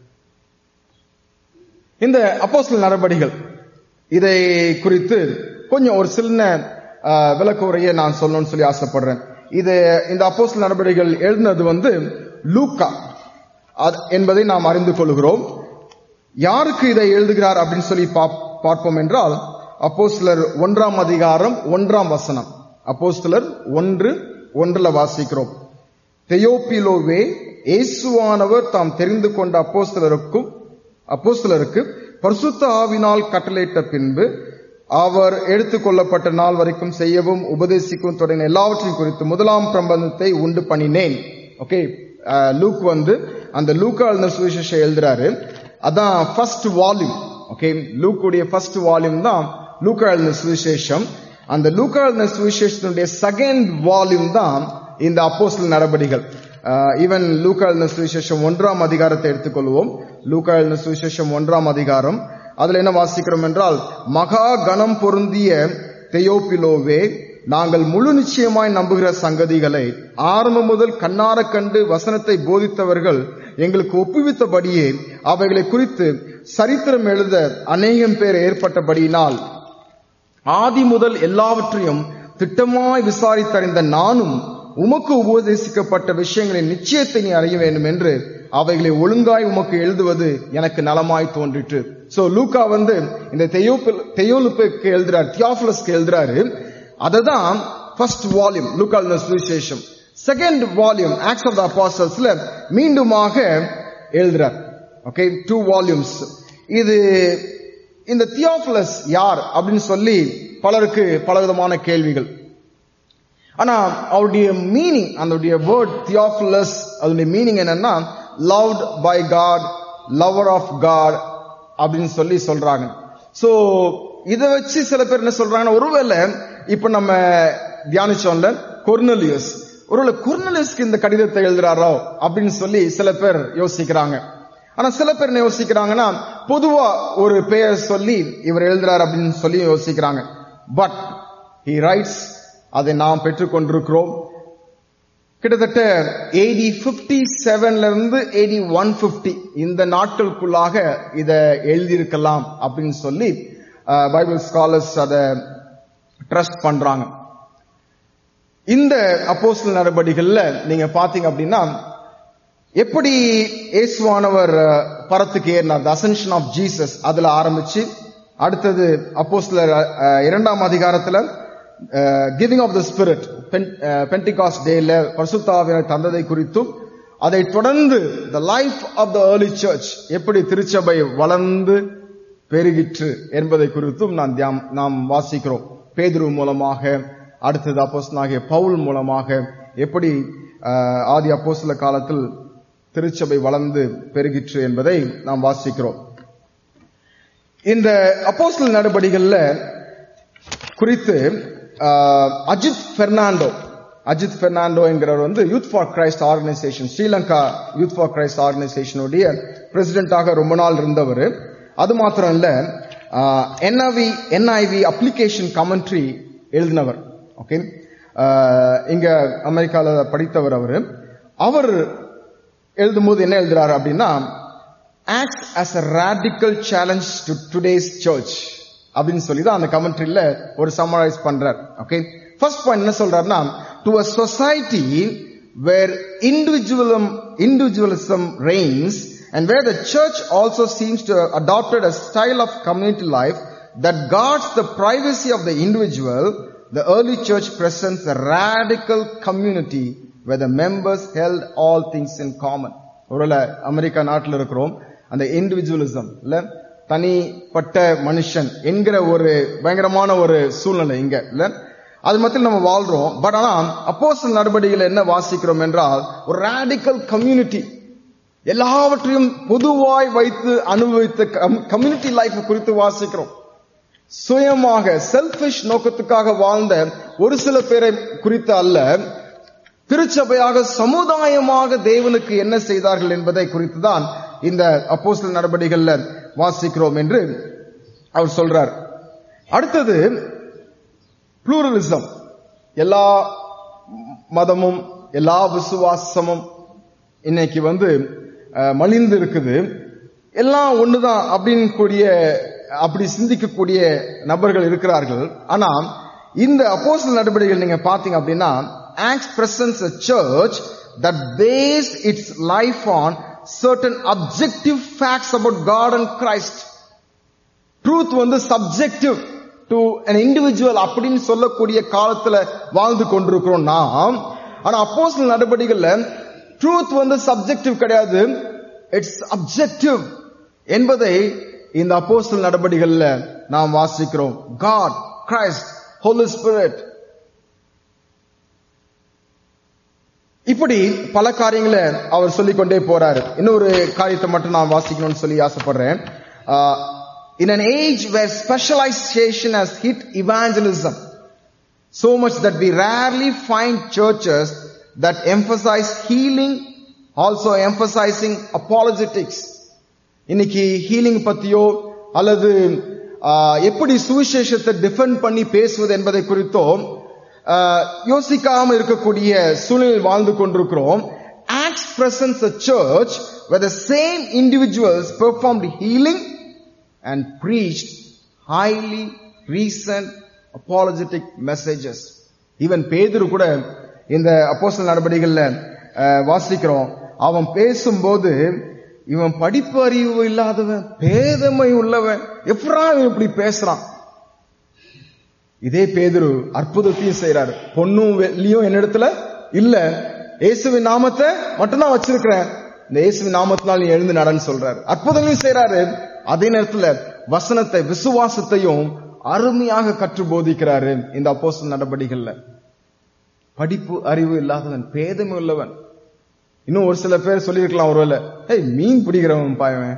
இந்த அப்போஸ்தல நடபடிகள் இதை குறித்து கொஞ்சம் ஒரு சின்ன விளக்க உரையை நான் சொல்லணும்னு சொல்லி ஆசைப்படுறேன் இது இந்த அப்போஸ்தல நடபடிகள் எழுதினது வந்து லூக்கா என்பதை நாம் அறிந்து கொள்கிறோம் யாருக்கு இதை எழுதுகிறார் அப்படின்னு சொல்லி பார்ப்போம் என்றால் அப்போஸ்தலர் ஒன்றாம் அதிகாரம் ஒன்றாம் வசனம் அப்போஸ்தலர் ஒன்று ஒன்றுல வாசிக்கிறோம் தெயோப்பிலோவே இயேசுவானவர் தாம் தெரிந்து கொண்ட அப்போஸ்தலருக்கும் அப்போஸ்தலருக்கு பரிசுத்த ஆவினால் கட்டளையிட்ட பின்பு அவர் எடுத்துக்கொள்ளப்பட்ட நாள் வரைக்கும் செய்யவும் உபதேசிக்கவும் தொடங்கின எல்லாவற்றையும் குறித்து முதலாம் பிரபந்தத்தை உண்டு பண்ணினேன் ஓகே லூக் வந்து அந்த லூக்கா எழுந்த சுவிசேஷம் எழுதுறாரு அதான் ஃபர்ஸ்ட் வால்யூம் ஓகே லூக்குடைய ஃபர்ஸ்ட் வால்யூம் தான் லூக்கா எழுந்த சுவிசேஷம் அந்த லூக்கா எழுந்த சுவிசேஷத்தினுடைய செகண்ட் வால்யூம் தான் இந்த அப்போஸ்தல நடபடிகள் ஈவன் லூக்கா எழுந்த சுவிசேஷம் ஒன்றாம் அதிகாரத்தை எடுத்துக்கொள்வோம் லூக்கா எழுந்த சுவிசேஷம் ஒன்றாம் அதிகாரம் அதுல என்ன வாசிக்கிறோம் என்றால் மகா கணம் பொருந்திய தெயோப்பிலோவே நாங்கள் முழு நிச்சயமாய் நம்புகிற சங்கதிகளை ஆரம்பம் முதல் கண்ணார கண்டு வசனத்தை போதித்தவர்கள் எங்களுக்கு ஒப்புவித்தபடியே அவைகளை குறித்து சரித்திரம் எழுத அநேகம் பேர் ஏற்பட்டபடியினால் ஆதி முதல் எல்லாவற்றையும் திட்டமாய் விசாரித்தறிந்த நானும் உமக்கு உபதேசிக்கப்பட்ட விஷயங்களின் நிச்சயத்தை நீ அறிய வேண்டும் என்று அவைகளை ஒழுங்காய் உமக்கு எழுதுவது எனக்கு நலமாய் தோன்றிற்று சோ லூக்கா வந்து இந்த தெயோலுப்புக்கு எழுதுறாரு தியோஃபலஸ்க்கு எழுதுறாரு அததான் ஃபர்ஸ்ட் வால்யூம் லூக்கா சுவிசேஷம் second volume acts of the அப்பாசல்ஸ்ல மீண்டுமாக எழுதுறார் ஓகே டூ வால்யூம்ஸ் இது இந்த தியோஃபலஸ் யார் அப்படின்னு சொல்லி பலருக்கு பலவிதமான கேள்விகள் ஆனா அவருடைய மீனிங் அந்த வேர்ட் தியோஃபலஸ் அதனுடைய மீனிங் என்னன்னா loved by God lover of God அப்படின்னு சொல்லி சொல்றாங்க சோ இதை வச்சு சில பேர் என்ன சொல்றாங்கன்னா ஒருவேளை இப்ப நம்ம தியானிச்சோம்ல கொர்னலியஸ் ஒருவேளை கொர்னலியஸ்க்கு இந்த கடிதத்தை எழுதுறாரோ அப்படின்னு சொல்லி சில பேர் யோசிக்கிறாங்க ஆனா சில பேர் என்ன யோசிக்கிறாங்கன்னா பொதுவா ஒரு பெயர் சொல்லி இவர் எழுதுறாரு அப்படின்னு சொல்லி யோசிக்கிறாங்க பட் ஹி ரைட்ஸ் அதை நாம் பெற்றுக்கொண்டிருக்கிறோம் கிட்டத்தட்ட ஏடி பிப்டி செவன்ல இருந்து ஏடி ஒன் பிப்டி இந்த நாட்களுக்குள்ளாக இத எழுதியிருக்கலாம் அப்படின்னு சொல்லி பைபிள் ஸ்காலர்ஸ் அதை ட்ரஸ்ட் பண்றாங்க இந்த அப்போஸ்டல் நடவடிக்கைகள்ல நீங்க பாத்தீங்க அப்படின்னா எப்படி இயேசுவானவர் பரத்துக்கு ஏறினார் த அசென்ஷன் ஆஃப் ஜீசஸ் அதுல ஆரம்பிச்சு அடுத்தது அப்போஸ்லர் இரண்டாம் அதிகாரத்துல giving of the spirit Pentecost டேல பரிசுத்தாவினர் தந்ததை குறித்தும் அதை தொடர்ந்து the life of the early church எப்படி திருச்சபை வளர்ந்து பெருகிற்று என்பதை குறித்தும் நாம் தியாம் நாம் வாசிக்கிறோம் பேதுரு மூலமாக அடுத்தது அப்போஸ்தனாகிய பவுல் மூலமாக எப்படி ஆதி அப்போஸ்தல காலத்தில் திருச்சபை வளர்ந்து பெருகிற்று என்பதை நாம் வாசிக்கிறோம் இந்த அப்போஸ்தல நடவடிக்கைகள்ல குறித்து அஜித் பெர்னாண்டோ அஜித் பெர்னாண்டோ என்கிறவர் வந்து youth for Christ organisation Sri Lanka youth for Christ ஆர்கனைசேஷனுடைய பிரசிடென்டாக ரொம்ப நாள் இருந்தவர் அது மாத்திரம் இல்ல என்ஐவி என்ஐவி அப்ளிகேஷன் கமெண்ட்ரி எழுதினவர் ஓகே இங்க அமெரிக்கால படித்தவர் அவரு அவர் எழுதும்போது என்ன எழுதுறாரு அப்படின்னா act as a radical challenge to today's church அப்படின்னு சொல்லி தான் அந்த கமெண்ட்ரியில ஒரு சம்மரைஸ் பண்றார் ஓகே ஃபர்ஸ்ட் பாயிண்ட் என்ன சொல்றாருன்னா to a society where individualism individualism reigns and where the church also seems to have adopted a style of community life that guards the privacy of the individual, the early church presents a radical community where the members held all things in common. ஒருவேளை America நாட்டில் இருக்கிறோம் அந்த individualism இல்ல தனிப்பட்ட மனுஷன் என்கிற ஒரு பயங்கரமான ஒரு சூழ்நிலை இங்க இல்ல அது மத்தியில் நம்ம வாழ்றோம் பட் ஆனா அப்போஸ் நடவடிக்கைகள் என்ன வாசிக்கிறோம் என்றால் ஒரு ரேடிக்கல் கம்யூனிட்டி எல்லாவற்றையும் பொதுவாய் வைத்து அனுபவித்த கம்யூனிட்டி லைஃப் குறித்து வாசிக்கிறோம் சுயமாக செல்பிஷ் நோக்கத்துக்காக வாழ்ந்த ஒரு சில பேரை குறித்து அல்ல திருச்சபையாக சமுதாயமாக தேவனுக்கு என்ன செய்தார்கள் என்பதை குறித்து தான் இந்த அப்போஸ்தல நடவடிக்கைகள்ல வாசிக்கிறோம் என்று அவர் சொல்றார் அடுத்தது புளூரலிசம் எல்லா மதமும் எல்லா விசுவாசமும் இன்னைக்கு வந்து மலிந்து இருக்குது எல்லாம் ஒண்ணுதான் அப்படின்னு கூடிய அப்படி சிந்திக்கக்கூடிய நபர்கள் இருக்கிறார்கள் ஆனா இந்த அப்போசல் நடவடிக்கைகள் நீங்க பாத்தீங்க அப்படின்னா acts presents a church that based its life on certain objective facts about God and Christ. Truth வந்து சப்ஜெக்டிவ் டு an individual அப்படின்னு சொல்லக்கூடிய காலத்துல வாழ்ந்து கொண்டிருக்கிறோம் நாம் ஆனா அப்போசல் நடவடிக்கைகள்ல ட்ரூத் வந்து சப்ஜெக்டிவ் கிடையாது இட்ஸ் அப்ஜெக்டிவ் என்பதை இந்த அப்போஸ்தல் நடவடிக்கைகள்ல நாம் வாசிக்கிறோம் காட் கிரைஸ்ட் ஹோலி ஸ்பிரிட் இப்படி பல காரியங்களை அவர் சொல்லிக்கொண்டே போறாரு இன்னொரு காரியத்தை மட்டும் நான் வாசிக்கணும்னு சொல்லி ஆசைப்படுறேன் in an age where specialisation has hit evangelism so much that we rarely find churches that emphasize healing also emphasizing apologetics இன்னைக்கு ஹீலிங் பத்தியோ அல்லது எப்படி சுவிசேஷத்தை டிஃபெண்ட் பண்ணி பேசுவது என்பதை குறித்தோ ஆஹ், யோசிக்காம இருக்கக்கூடிய சூழ்நிலையில் வாழ்ந்து கொண்டிருக்கிறோம் Acts presents a church where the same individuals performed healing and preached highly recent apologetic messages. Even பேதுரு கூட இந்த அப்போஸ்தலர் நடவடிக்கைகள்ல அஹ், வாசிக்கிறோம் அவன் பேசும்போது இவன் படிப்பு அறிவு இல்லாதவன் பேதமை உள்ளவன் எப்படா இவன் இப்படி பேசுறான் இதே பேதுரு அற்புதத்தையும் செய்றாரு பொண்ணும் வெள்ளியும் என்னிடத்துல இல்ல இயேசுவின் நாமத்தை மட்டும்தான் வச்சிருக்கிறேன் இந்த இயேசுவின் நாமத்தினால் நீ எழுந்து நடன்னு சொல்றாரு அற்புதங்களையும் செய்றாரு அதே நேரத்துல வசனத்தை விசுவாசத்தையும் அருமையாக கற்று போதிக்கிறாரு இந்த அப்போஸ்தலர் நடபடிகள்ல படிப்பு அறிவு இல்லாதவன் பேதமை உள்ளவன் இன்னும் ஒரு சில பேர் சொல்லியிருக்கலாம் ஒருவேளை ஏய் மீன் பிடிக்கிறவன் பாயவன்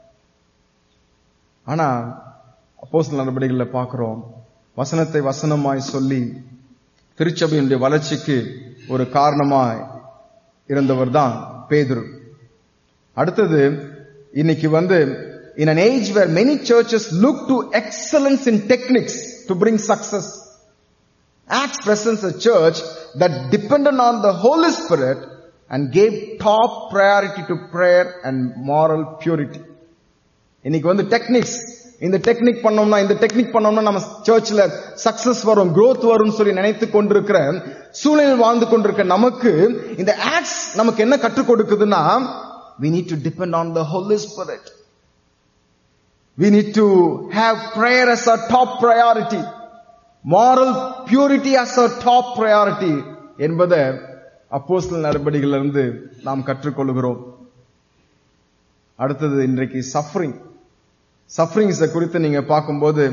ஆனா அப்போஸ்தலர் நடபடிகள்ல பார்க்கிறோம் வசனத்தை வசனமாய் சொல்லி திருச்சபையினுடைய வளர்ச்சிக்கு ஒரு காரணமாய் இருந்தவர் தான் பேதுரு அடுத்தது இன்னைக்கு வந்து in an age where many churches look to excellence in techniques to bring success acts presents a church that depended on the holy spirit and gave top priority to prayer and moral purity இன்னைக்கு வந்து techniques இந்த technique பண்ணோம்னா இந்த technique பண்ணோம்னா நம்ம சர்ச்ல success வரும் growth வரும்னு சொல்லி நினைத்து கொண்டிருக்கிற சூழ்நிலையில் வாழ்ந்து கொண்டிருக்க நமக்கு இந்த ஆக்ட்ஸ் நமக்கு என்ன கற்றுக் கொடுக்குதுன்னா we need to depend on the holy spirit we need to have prayer as our top priority moral purity as our top priority என்பதை அப்போஸ்தலர் நடவடிக்கையிலிருந்து நாம் கற்றுக்கொள்கிறோம் அடுத்தது இன்றைக்கு சஃபரிங் சஃபரிங்ஸ குறித்து நீங்க பார்க்கும்போது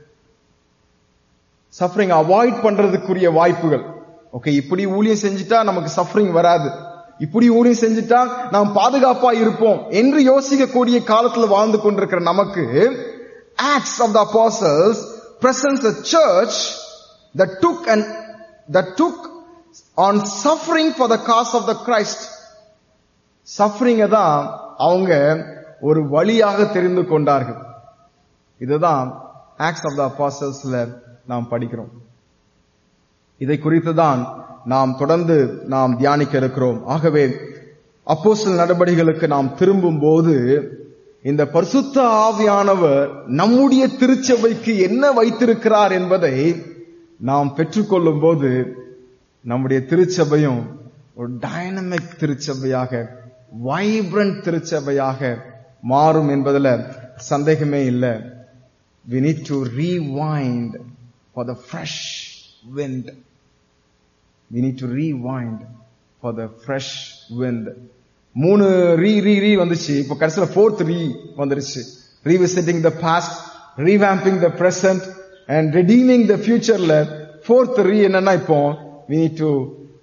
சஃபரிங் அவாய்ட் பண்றதுக்குரிய வாய்ப்புகள் ஓகே இப்படி ஊழியம் செஞ்சுட்டா நமக்கு சஃபரிங் வராது இப்படி ஊழியம் செஞ்சுட்டா நாம் பாதுகாப்பா இருப்போம் என்று யோசிக்கக்கூடிய காலத்துல வாழ்ந்து கொண்டிருக்கிற நமக்கு acts of the apostles presents a church that took and that took on suffering for the cause of the Christ சஃபரிங்க தான் அவங்க ஒரு வழியாக தெரிந்து கொண்டார்கள் இதுதான் ஆக்ட்ஸ் ஆஃப் த அப்பாசல்ஸ்ல நாம் படிக்கிறோம் இதை குறித்து தான் நாம் தொடர்ந்து நாம் தியானிக்க இருக்கிறோம் ஆகவே அப்போஸ்தலர் நடபடிகளுக்கு நாம் திரும்பும் போது இந்த பரிசுத்த ஆவியானவர் நம்முடைய திருச்சபைக்கு என்ன வைத்திருக்கிறார் என்பதை நாம் பெற்றுக்கொள்ளும் போது நம்முடைய திருச்சபையும் ஒரு டைனமிக் திருச்சபையாக வைப்ரண்ட் திருச்சபையாக மாறும் என்பதுல சந்தேகமே இல்லை we need to rewind for the fresh wind we need to rewind for the fresh wind மூணு ரீ ரீ ரீ வந்துச்சு இப்போ கடைசியில் ஃபோர்த் ரீ வந்துருச்சு revisiting the past revamping the present and redeeming the ஃபியூச்சர்ல ஃபோர்த் ரீ என்னன்னா இப்போ we need to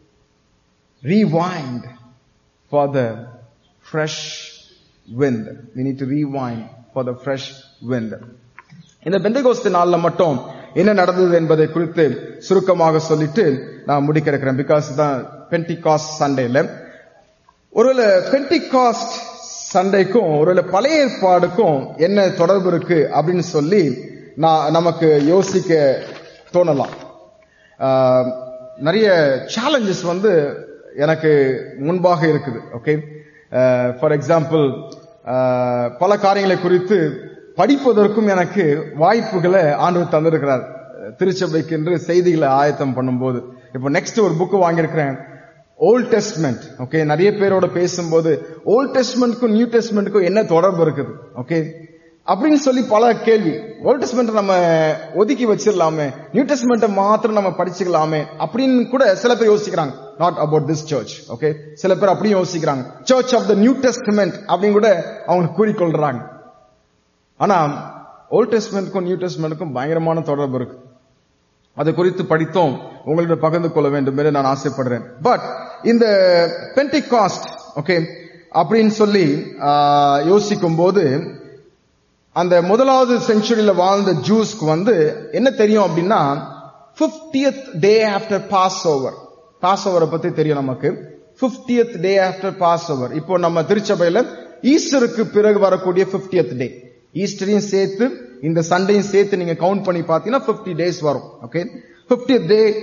rewind for the fresh wind. We need to rewind for the fresh wind. இந்த பெந்தகோஸ்து நாள்ல மட்டும் என்ன நடந்தது என்பதை குறித்து சுருக்கமாக சொல்லிட்டு நான் முடிக்க இருக்கிறேன் பிகாஸ் தான் பென்டிகாஸ்ட் சண்டேல ஒருவேளை பென்டிகாஸ்ட் சண்டைக்கும் ஒருவேளை பழைய ஏற்பாடுக்கும் என்ன தொடர்பு இருக்கு அப்படின்னு சொல்லி நான் நமக்கு யோசிக்க தோணலாம் ஆஹ், நிறைய சேலஞ்சஸ் வந்து எனக்கு முன்பாக இருக்குது ஓகே ஃபார் எக்ஸாம்பிள் பல காரியங்களை குறித்து படிப்பதற்கும் எனக்கு வாய்ப்புகளை ஆண்டவர் தந்திருக்கிறார் திருச்சபைக்கு என்று செய்திகளை ஆயத்தம் பண்ணும்போது இப்போ நெக்ஸ்ட் ஒரு புக் வாங்கியிருக்கிறேன் ஓல்ட் டெஸ்ட்மெண்ட் ஓகே நிறைய பேரோட பேசும்போது ஓல்ட் டெஸ்ட்மெண்ட்க்கும் நியூ டெஸ்ட்மெண்ட்க்கும் என்ன தொடர்பு இருக்குது ஓகே அப்படின்னு சொல்லி பல கேள்வி ஓல்ட் டெஸ்ட்மெண்ட் நம்ம ஒதுக்கி வச்சிடலாமே நியூ டெஸ்ட்மெண்ட்டை மாத்திரம் நம்ம படிச்சுக்கலாமே அப்படின்னு கூட சில பேர் யோசிக்கிறாங்க not about this church okay சில பேர் அப்படியும் யோசிக்கிறாங்க church of the New Testament அப்படின்னு கூட அவங்க கூறிக்கொள்றாங்க ஆனா ஓல்ட் டெஸ்ட்மெண்ட்க்கும் நியூ டெஸ்ட்மெண்ட்டுக்கும் பயங்கரமான தொடர்பு இருக்கு அது குறித்து படித்தோம் உங்களிடம் பகிர்ந்து கொள்ள வேண்டும் என்று நான் ஆசைப்படுறேன் பட் இந்த பென்டிகாஸ்ட் ஓகே அப்படின்னு சொல்லி ஆஹ், யோசிக்கும் போது அந்த முதலாவது செஞ்சுரியில வாழ்ந்த ஜூஸ்க்கு வந்து என்ன தெரியும் அப்படின்னா 50th day after Passover பாஸ் ஓவரை பத்தி தெரியும் நமக்கு 50th day after pass over இப்போ நம்ம திருச்சபையில ஈஸ்டருக்கு பிறகு வரக்கூடிய 50th டே ஈஸ்டரையும் சேர்த்து இந்த சண்டையும் சேர்த்து நீங்க கவுண்ட் பண்ணி பார்த்தீங்கன்னா 50 டேஸ் வரும் okay 50th day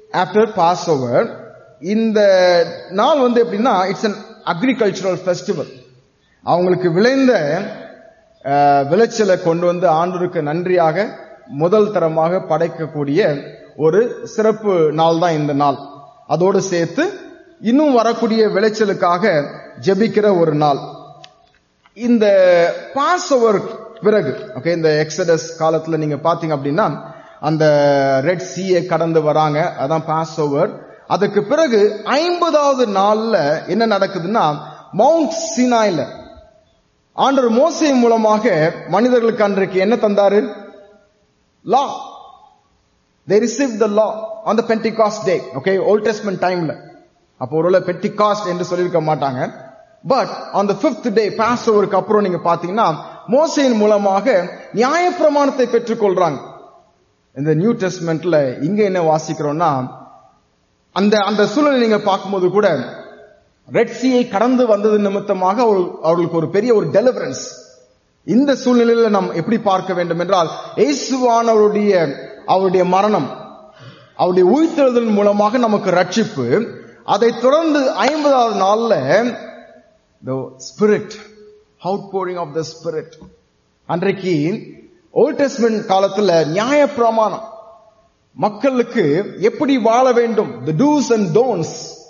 after Passover இந்த நாள் வந்து எப்படின்னா இட்ஸ் அன் அக்ரிகல்ச்சரல் ஃபெஸ்டிவல் அவங்களுக்கு விளைந்த அஹ், விளைச்சலை கொண்டு வந்து ஆண்டவருக்கு நன்றியாக முதல் தரமாக படைக்கக்கூடிய ஒரு சிறப்பு நாள் தான் இந்த நாள் அதோடு சேர்த்து இன்னும் வரக்கூடிய விளைச்சலுக்காக ஜெபிக்கிற ஒரு நாள் இந்த பாஸ் ஓவர் பிறகு ஓகே இந்த எக்ஸடஸ் காலத்துல நீங்க பாத்தீங்க அப்படின்னா அந்த ரெட் சீயை கடந்து வராங்க அதான் பாஸ் ஓவர் அதுக்கு பிறகு ஐம்பதாவது நாள்ல என்ன நடக்குதுன்னா மவுண்ட் சினாயில ஆண்டவர் மோசே மூலமாக மனிதர்களுக்கு அன்றைக்கு என்ன தந்தாரு லா they received the law on the pentecost day okay old testament timeல அப்போ ஒருவேளை பெட்டிகாஸ்ட் என்று சொல்லியிருக்க மாட்டாங்க but on the fifth day பாஸ் ஓவருக்கு அப்புறம் நீங்க பாத்தீங்கன்னா மோசையின் மூலமாக நியாயப்பிரமாணத்தை பெற்றுக்கொள்றாங்க இந்த நியூ டெஸ்ட்மெண்ட்ல இங்க என்ன வாசிக்கிறோம்னா அந்த அந்த சூழலை நீங்க பார்க்கும்போது கூட ரெட் சீயை கடந்து வந்தது நிமித்தமாக அவர்கள்- அவர்களுக்கு ஒரு பெரிய ஒரு டெலிவரன்ஸ் இந்த சூழ்நிலையில நாம் எப்படி பார்க்க வேண்டும் என்றால் இயேசுவானவருடைய அவருடைய மரணம் அவருடைய உயிர்த்தெழுதல் மூலமாக நமக்கு ரட்சிப்பு அதை தொடர்ந்து ஐம்பதாவது நாள்ல the spirit outpouring of the spirit அன்றைக்கு ஓல்ட் டெஸ்ட்மெண்ட் காலத்துல நியாய பிரமாணம் மக்களுக்கு எப்படி வாழ வேண்டும் the do's and don'ts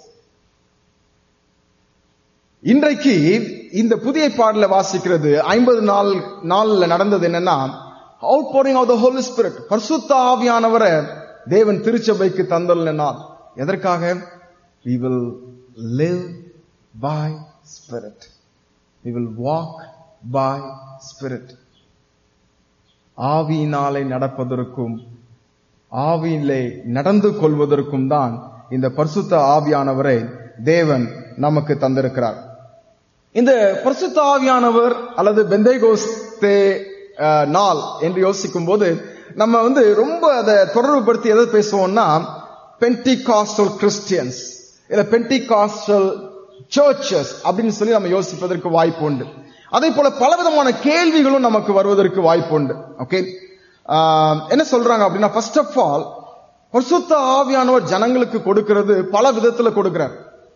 இன்றைக்கு இந்த புதிய பாடல வாசிக்கிறது ஐம்பது நாள் நாள்ல நடந்தது என்னன்னா outpouring of the Holy Spirit பரிசுத்த ஆவியானவரை தேவன் திருச்சபைக்கு தந்துள்ள நாள் எதற்காக we will live by spirit we will walk by spirit ஆவியினாலே நடப்பதற்கும் ஆவியிலே நடந்து கொள்வதற்கும் தான் இந்த பரிசுத்த ஆவியானவரை தேவன் நமக்கு தந்திருக்கிறார் இந்த பரிசுத்த ஆவியானவர் அல்லது பெந்தைகோஸ்தே அஹ், நாள் என்று யோசிக்கும் போது நம்ம வந்து ரொம்ப அதை தொடர்புபடுத்தி எதை பேசுவோம்னா பென்டிகாஸ்டல் கிறிஸ்டியன்ஸ் இல்ல பென்டிகாஸ்டல் சர்ச்சஸ் அப்படின்னு சொல்லி நம்ம யோசிப்பதற்கு வாய்ப்பு உண்டு அதே போல பலவிதமான கேள்விகளும் நமக்கு வருவதற்கு வாய்ப்பு உண்டு ஓகே என்ன சொல்றாங்க அப்படின்னா ஃபர்ஸ்ட் ஆஃப் ஆல் பரிசுத்த ஆவியானவர் ஜனங்களுக்கு கொடுக்கிறது பல விதத்துல கொடுக்கிறார்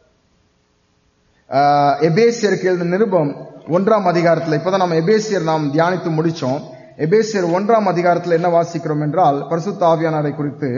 ஆஹ், எபேசியருக்கு எழுதின நிருபம் ஒன்றாம் அதிகாரத்துல இப்பதான் நம்ம எபேசியர் நாம் தியானித்து முடிச்சோம் எபேசியர் ஒன்றாம் அதிகாரத்துல என்ன வாசிக்கிறோம் என்றால் பரிசுத்த ஆவியானவரை குறித்து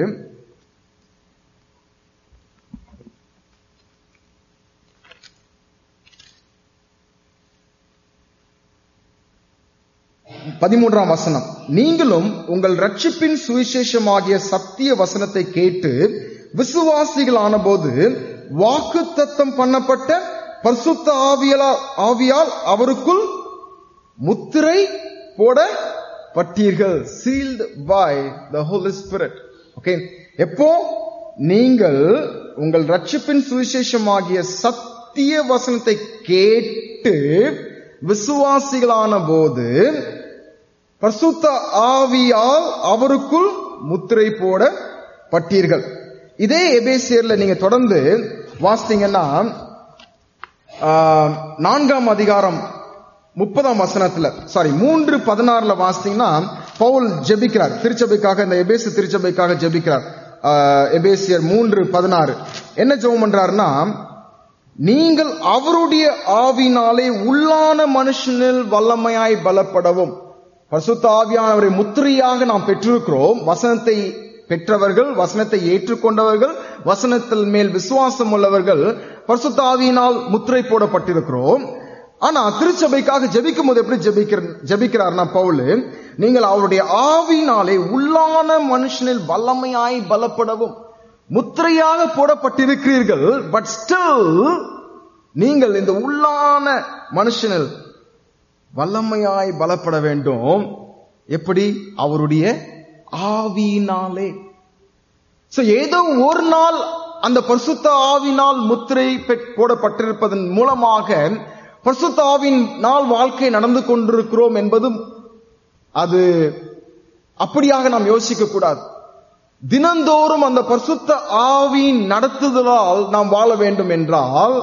பதிமூன்றாம் வசனம் நீங்களும் உங்கள் ரட்சிப்பின் சுவிசேஷமாகிய சத்திய வசனத்தை கேட்டு விசுவாசிகளான போது வாக்கு தத்தம் பண்ணப்பட்ட பரிசுத்த ஆவியலா ஆவியால் அவருக்குள் முத்திரை போடப்பட்டீர்கள் sealed by the Holy Spirit okay எப்போ நீங்கள் உங்கள் ரட்சிப்பின் சுவிசேஷமாகிய சத்திய வசனத்தை கேட்டு விசுவாசிகளான போது பரிசுத்த ஆவியால் அவருக்குள் முத்திரை போடப்பட்டீர்கள் இதே எபேசியர்ல நீங்க தொடர்ந்து வாசித்தீங்கன்னா ஆஹ், நான்காம் அதிகாரம் முப்பதாம் வசனத்துல சாரி மூன்று பதினாறுல வாசித்தீங்கன்னா பவுல் ஜெபிக்கிறார் திருச்சபைக்காக இந்த எபேசு திருச்சபைக்காக ஜெபிக்கிறார் ஆஹ், எபேசியர் மூன்று பதினாறு என்ன ஜெபம் பண்றாருன்னா நீங்கள் அவருடைய ஆவினாலே உள்ளான மனுஷனில் வல்லமையாய் பலப்படவும் பரிசுத்த ஆவியானவரை முத்திரையாக நாம் பெற்றிருக்கிறோம் வசனத்தை பெற்றவர்கள் வசனத்தை ஏற்றுக்கொண்டவர்கள் வசனத்தில் மேல் விசுவாசம் உள்ளவர்கள் பரிசுத்த ஆவியினால் முத்திரை போடப்பட்டிருக்கிறோம் ஆனா திருச்சபைக்காக ஜெபிக்கும் போது எப்படி ஜெபிக்கிற ஜெபிக்கிறார்னா பவுல் நீங்கள் அவருடைய ஆவியினாலே உள்ளான மனுஷனில் வல்லமையாய் பலப்படவும் முத்திரையாக போடப்பட்டிருக்கிறீர்கள் பட் ஸ்டில் நீங்கள் இந்த உள்ளான மனுஷனில் வல்லமையாய் பலப்பட வேண்டும் எப்படி அவருடைய ஆவியினாலே சோ ஏதோ ஒரு நாள் அந்த பரிசுத்த ஆவினால் முத்திரை பெற்- போடப்பட்டிருப்பதன் மூலமாக பரிசுத்த ஆவின் நாள் வாழ்க்கை நடந்து கொண்டிருக்கிறோம் என்பதும் அது அப்படியாக நாம் யோசிக்க கூடாது தினந்தோறும் அந்த பரிசுத்த ஆவியின் நடத்துதலால் நாம் வாழ வேண்டும் என்றால்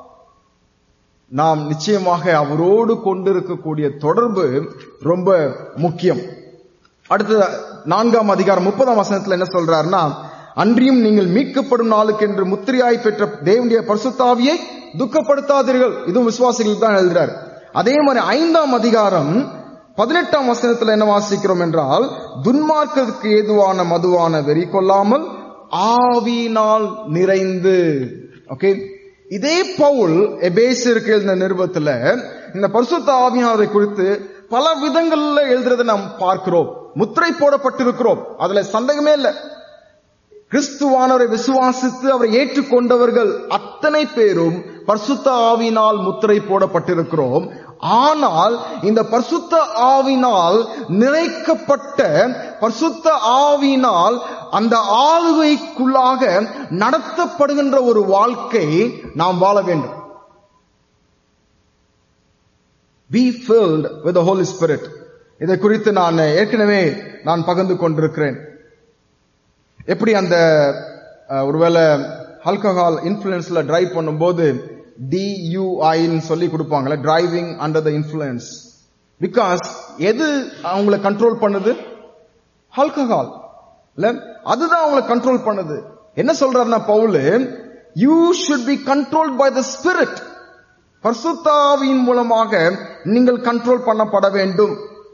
நாம் நிச்சயமாக அவரோடு கொண்டிருக்கக்கூடிய தொடர்பு ரொம்ப முக்கியம் அடுத்த நான்காம் அதிகாரம் முப்பதாம் வசனத்துல என்ன சொல்றாருன்னா அன்றியும் நீங்கள் மீட்கப்படும் நாளுக்கு என்று முத்திரையாய் பெற்ற தேவனுடைய பரிசுத்தாவியை துக்கப்படுத்தாதீர்கள் இதுவும் விசுவாசிகள் தான் எழுதுறார் அதே மாதிரி ஐந்தாம் அதிகாரம் பதினெட்டாம் வசனத்துல என்ன வாசிக்கிறோம் என்றால் துன்மார்க்கத்துக்கு ஏதுவான மதுவான வெறி கொள்ளாமல் ஆவியினால் நிறைந்து ஓகே இதே பவுல் எபேசிற்கு எழுதின நிருபத்துல இந்த பரிசுத்த ஆவியானவரை குறித்து பல விதங்கள்ல எழுதுறதை நாம் பார்க்கிறோம் முத்திரை போடப்பட்டிருக்கிறோம் அதுல சந்தேகமே இல்லை கிறிஸ்துவானவரை விசுவாசித்து அவரை ஏற்றுக்கொண்டவர்கள் அத்தனை பேரும் பரிசுத்த ஆவினால் முத்திரை போடப்பட்டிருக்கிறோம் ஆனால் இந்த பரிசுத்த ஆவினால் நிறைக்கப்பட்ட பரிசுத்த ஆவினால் அந்த ஆளுகைக்குள்ளாக நடத்தப்படுகின்ற ஒரு வாழ்க்கை நாம் வாழ வேண்டும் be filled with the Holy Spirit இதை குறித்து நான் ஏற்கனவே நான் பகிர்ந்து கொண்டிருக்கிறேன் எப்படி அந்த அஹ், ஒருவேளை ஆல்கஹால் இன்ஃபுளுன்ஸ்ல டிரைவ் பண்ணும்போது டியூஐன்னு சொல்லி கொடுப்பாங்கல்ல driving under the influence because எது அவங்கள கண்ட்ரோல் பண்ணுது ஆல்கஹால் இல்ல அதுதான் அவங்கள கண்ட்ரோல் பண்ணுது என்ன சொல்றாருன்னா பவுல் you should be controlled by the spirit பரிசுத்தாவியின் மூலமாக நீங்கள் கண்ட்ரோல் பண்ணப்பட வேண்டும்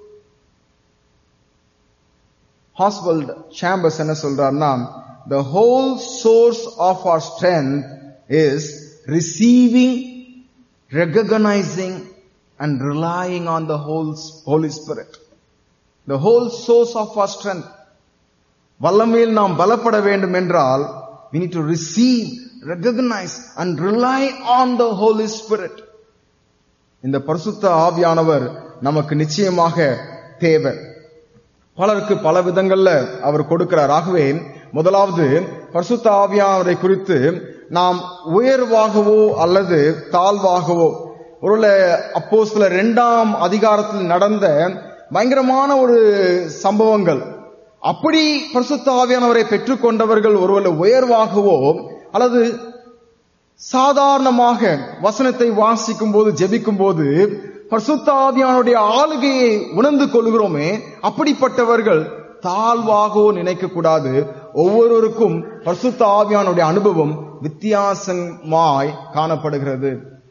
ஹாஸ்வல்ட் சாம்பர்ஸ் என்ன சொல்றாருன்னா the whole source of our strength is receiving recognizing and relying on the whole holy spirit the whole source of our strength வல்லமையில் நாம் பலப்பட வேண்டும் என்றால் we need to receive recognize and rely on the holy spirit இந்த பரிசுத்த ஆவியானவர் நமக்கு நிச்சயமாக தேவை பலருக்கு பல விதங்கள்ல அவர் கொடுக்கிறார் ஆகவே முதலாவது பரிசுத்த ஆவியானவரை குறித்து நாம் உயர்வாகவோ அல்லது தாழ்வாகவோ ஒருவேளை அப்போ சில இரண்டாம் அதிகாரத்தில் நடந்த பயங்கரமான ஒரு சம்பவங்கள் அப்படி பரிசுத்த ஆவியானவரை பெற்றுக்கொண்டவர்கள் ஒருவேளை உயர்வாகவோ அல்லது சாதாரணமாக வசனத்தை வாசிக்கும் போது ஜெபிக்கும் போது பரிசுத்த ஆவியானுடைய ஆளுகையை உணர்ந்து கொள்கிறோமே அப்படிப்பட்டவர்கள் தாழ்வாகவோ நினைக்க கூடாது ஒவ்வொருவருக்கும் பரிசுத்த ஆவியானுடைய அனுபவம் வித்தியாசமாய் காணப்படுகிறது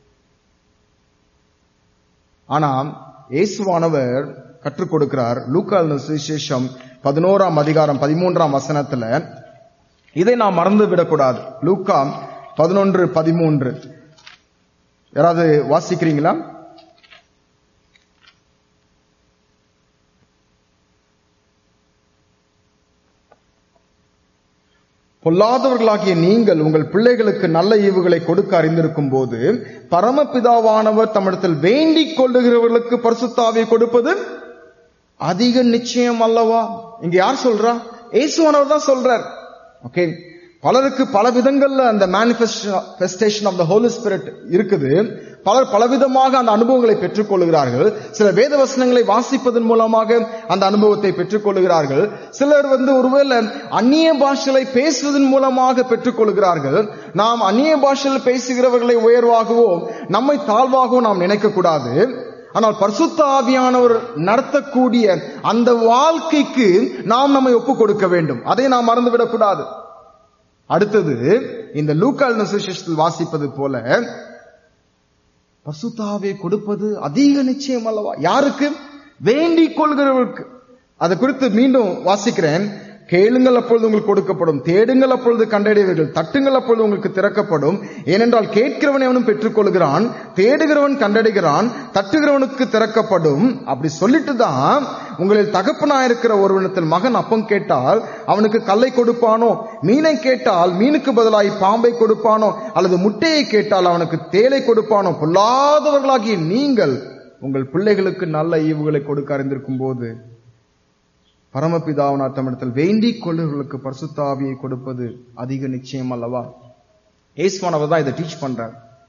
ஆனா இயேசுவானவர் கற்றுக் கொடுக்கிறார் லூக்கால் சுவிசேஷம் பதினோராம் அதிகாரம் பதிமூன்றாம் வசனத்துல இதை நாம் மறந்து விடக்கூடாது லூக்கா பதினொன்று பதிமூன்று யாராவது வாசிக்கிறீங்களா பொல்லாதவர்களாகிய நீங்கள் உங்கள் பிள்ளைகளுக்கு நல்ல ஈவுகளை கொடுக்க அறிந்திருக்கும் போது பரமபிதாவானவர் தம்மிடத்தில் வேண்டிக் கொள்ளுகிறவர்களுக்கு பரிசுத்தாவியை கொடுப்பது அதிக நிச்சயம் அல்லவா இங்க யார் சொல்றா இயேசுவானவர் தான் சொல்றார் ஓகே பலருக்கு பல விதங்கள்ல அந்த manifestation of the Holy Spirit இருக்குது பலர் பலவிதமாக அந்த அனுபவங்களை பெற்றுக்கொள்கிறார்கள் சில வேத வசனங்களை வாசிப்பதன் மூலமாக அந்த அனுபவத்தை பெற்றுக்கொள்கிறார்கள் சிலர் வந்து ஒருவேளை அந்நிய பாஷைகளை பேசுவதன் மூலமாக பெற்றுக்கொள்கிறார்கள் நாம் அந்நிய பாஷையில் பேசுகிறவர்களை உயர்வாகவோ நம்மை தாழ்வாகவோ நாம் நினைக்க கூடாது ஆனால் பரிசுத்த ஆவியானவர் நடத்தக்கூடிய அந்த வாழ்க்கைக்கு நாம் நம்மை ஒப்பு கொடுக்க வேண்டும் அதை நாம் மறந்துவிடக் கூடாது அடுத்தது இந்த லூக்கால் சுவிசேஷத்தில் வாசிப்பது போல பசுத்தாவை கொடுப்பது அதிக நிச்சயம் அல்லவா யாருக்கு வேண்டிக் கொள்கிறவர்களுக்கு அதை குறித்து மீண்டும் வாசிக்கிறேன் கேளுங்கள் அப்பொழுது உங்களுக்கு கொடுக்கப்படும் தேடுங்கள் அப்பொழுது கண்டடைவீர்கள் தட்டுங்கள் அப்பொழுது உங்களுக்கு திறக்கப்படும் ஏனென்றால் கேட்கிறவன் எவனும் பெற்றுக்கொள்கிறான் தேடுகிறவன் கண்டடைகிறான் தட்டுகிறவனுக்கு திறக்கப்படும் அப்படி சொல்லிட்டு தான் உங்களில் தகப்பனாயிருக்கிற ஒருவனத்தில் மகன் அப்பம் கேட்டால் அவனுக்கு கல்லை கொடுப்பானோ மீனை கேட்டால் மீனுக்கு பதிலாய் பாம்பை கொடுப்பானோ அல்லது முட்டையை கேட்டால் அவனுக்கு தேலை கொடுப்பானோ பொல்லாதவர்களாகிய நீங்கள் உங்கள் பிள்ளைகளுக்கு நல்ல ஈவுகளை கொடுக்க அறிந்திருக்கும் போது பரமபிதாவனார் தமிழத்தில் வேண்டிக் கொள்ளுகளுக்கு பரிசுத்தாவியை கொடுப்பது அதிக நிச்சயம் அல்லவா ஏஸ்வானவர் தான் இதை டீச் பண்றார்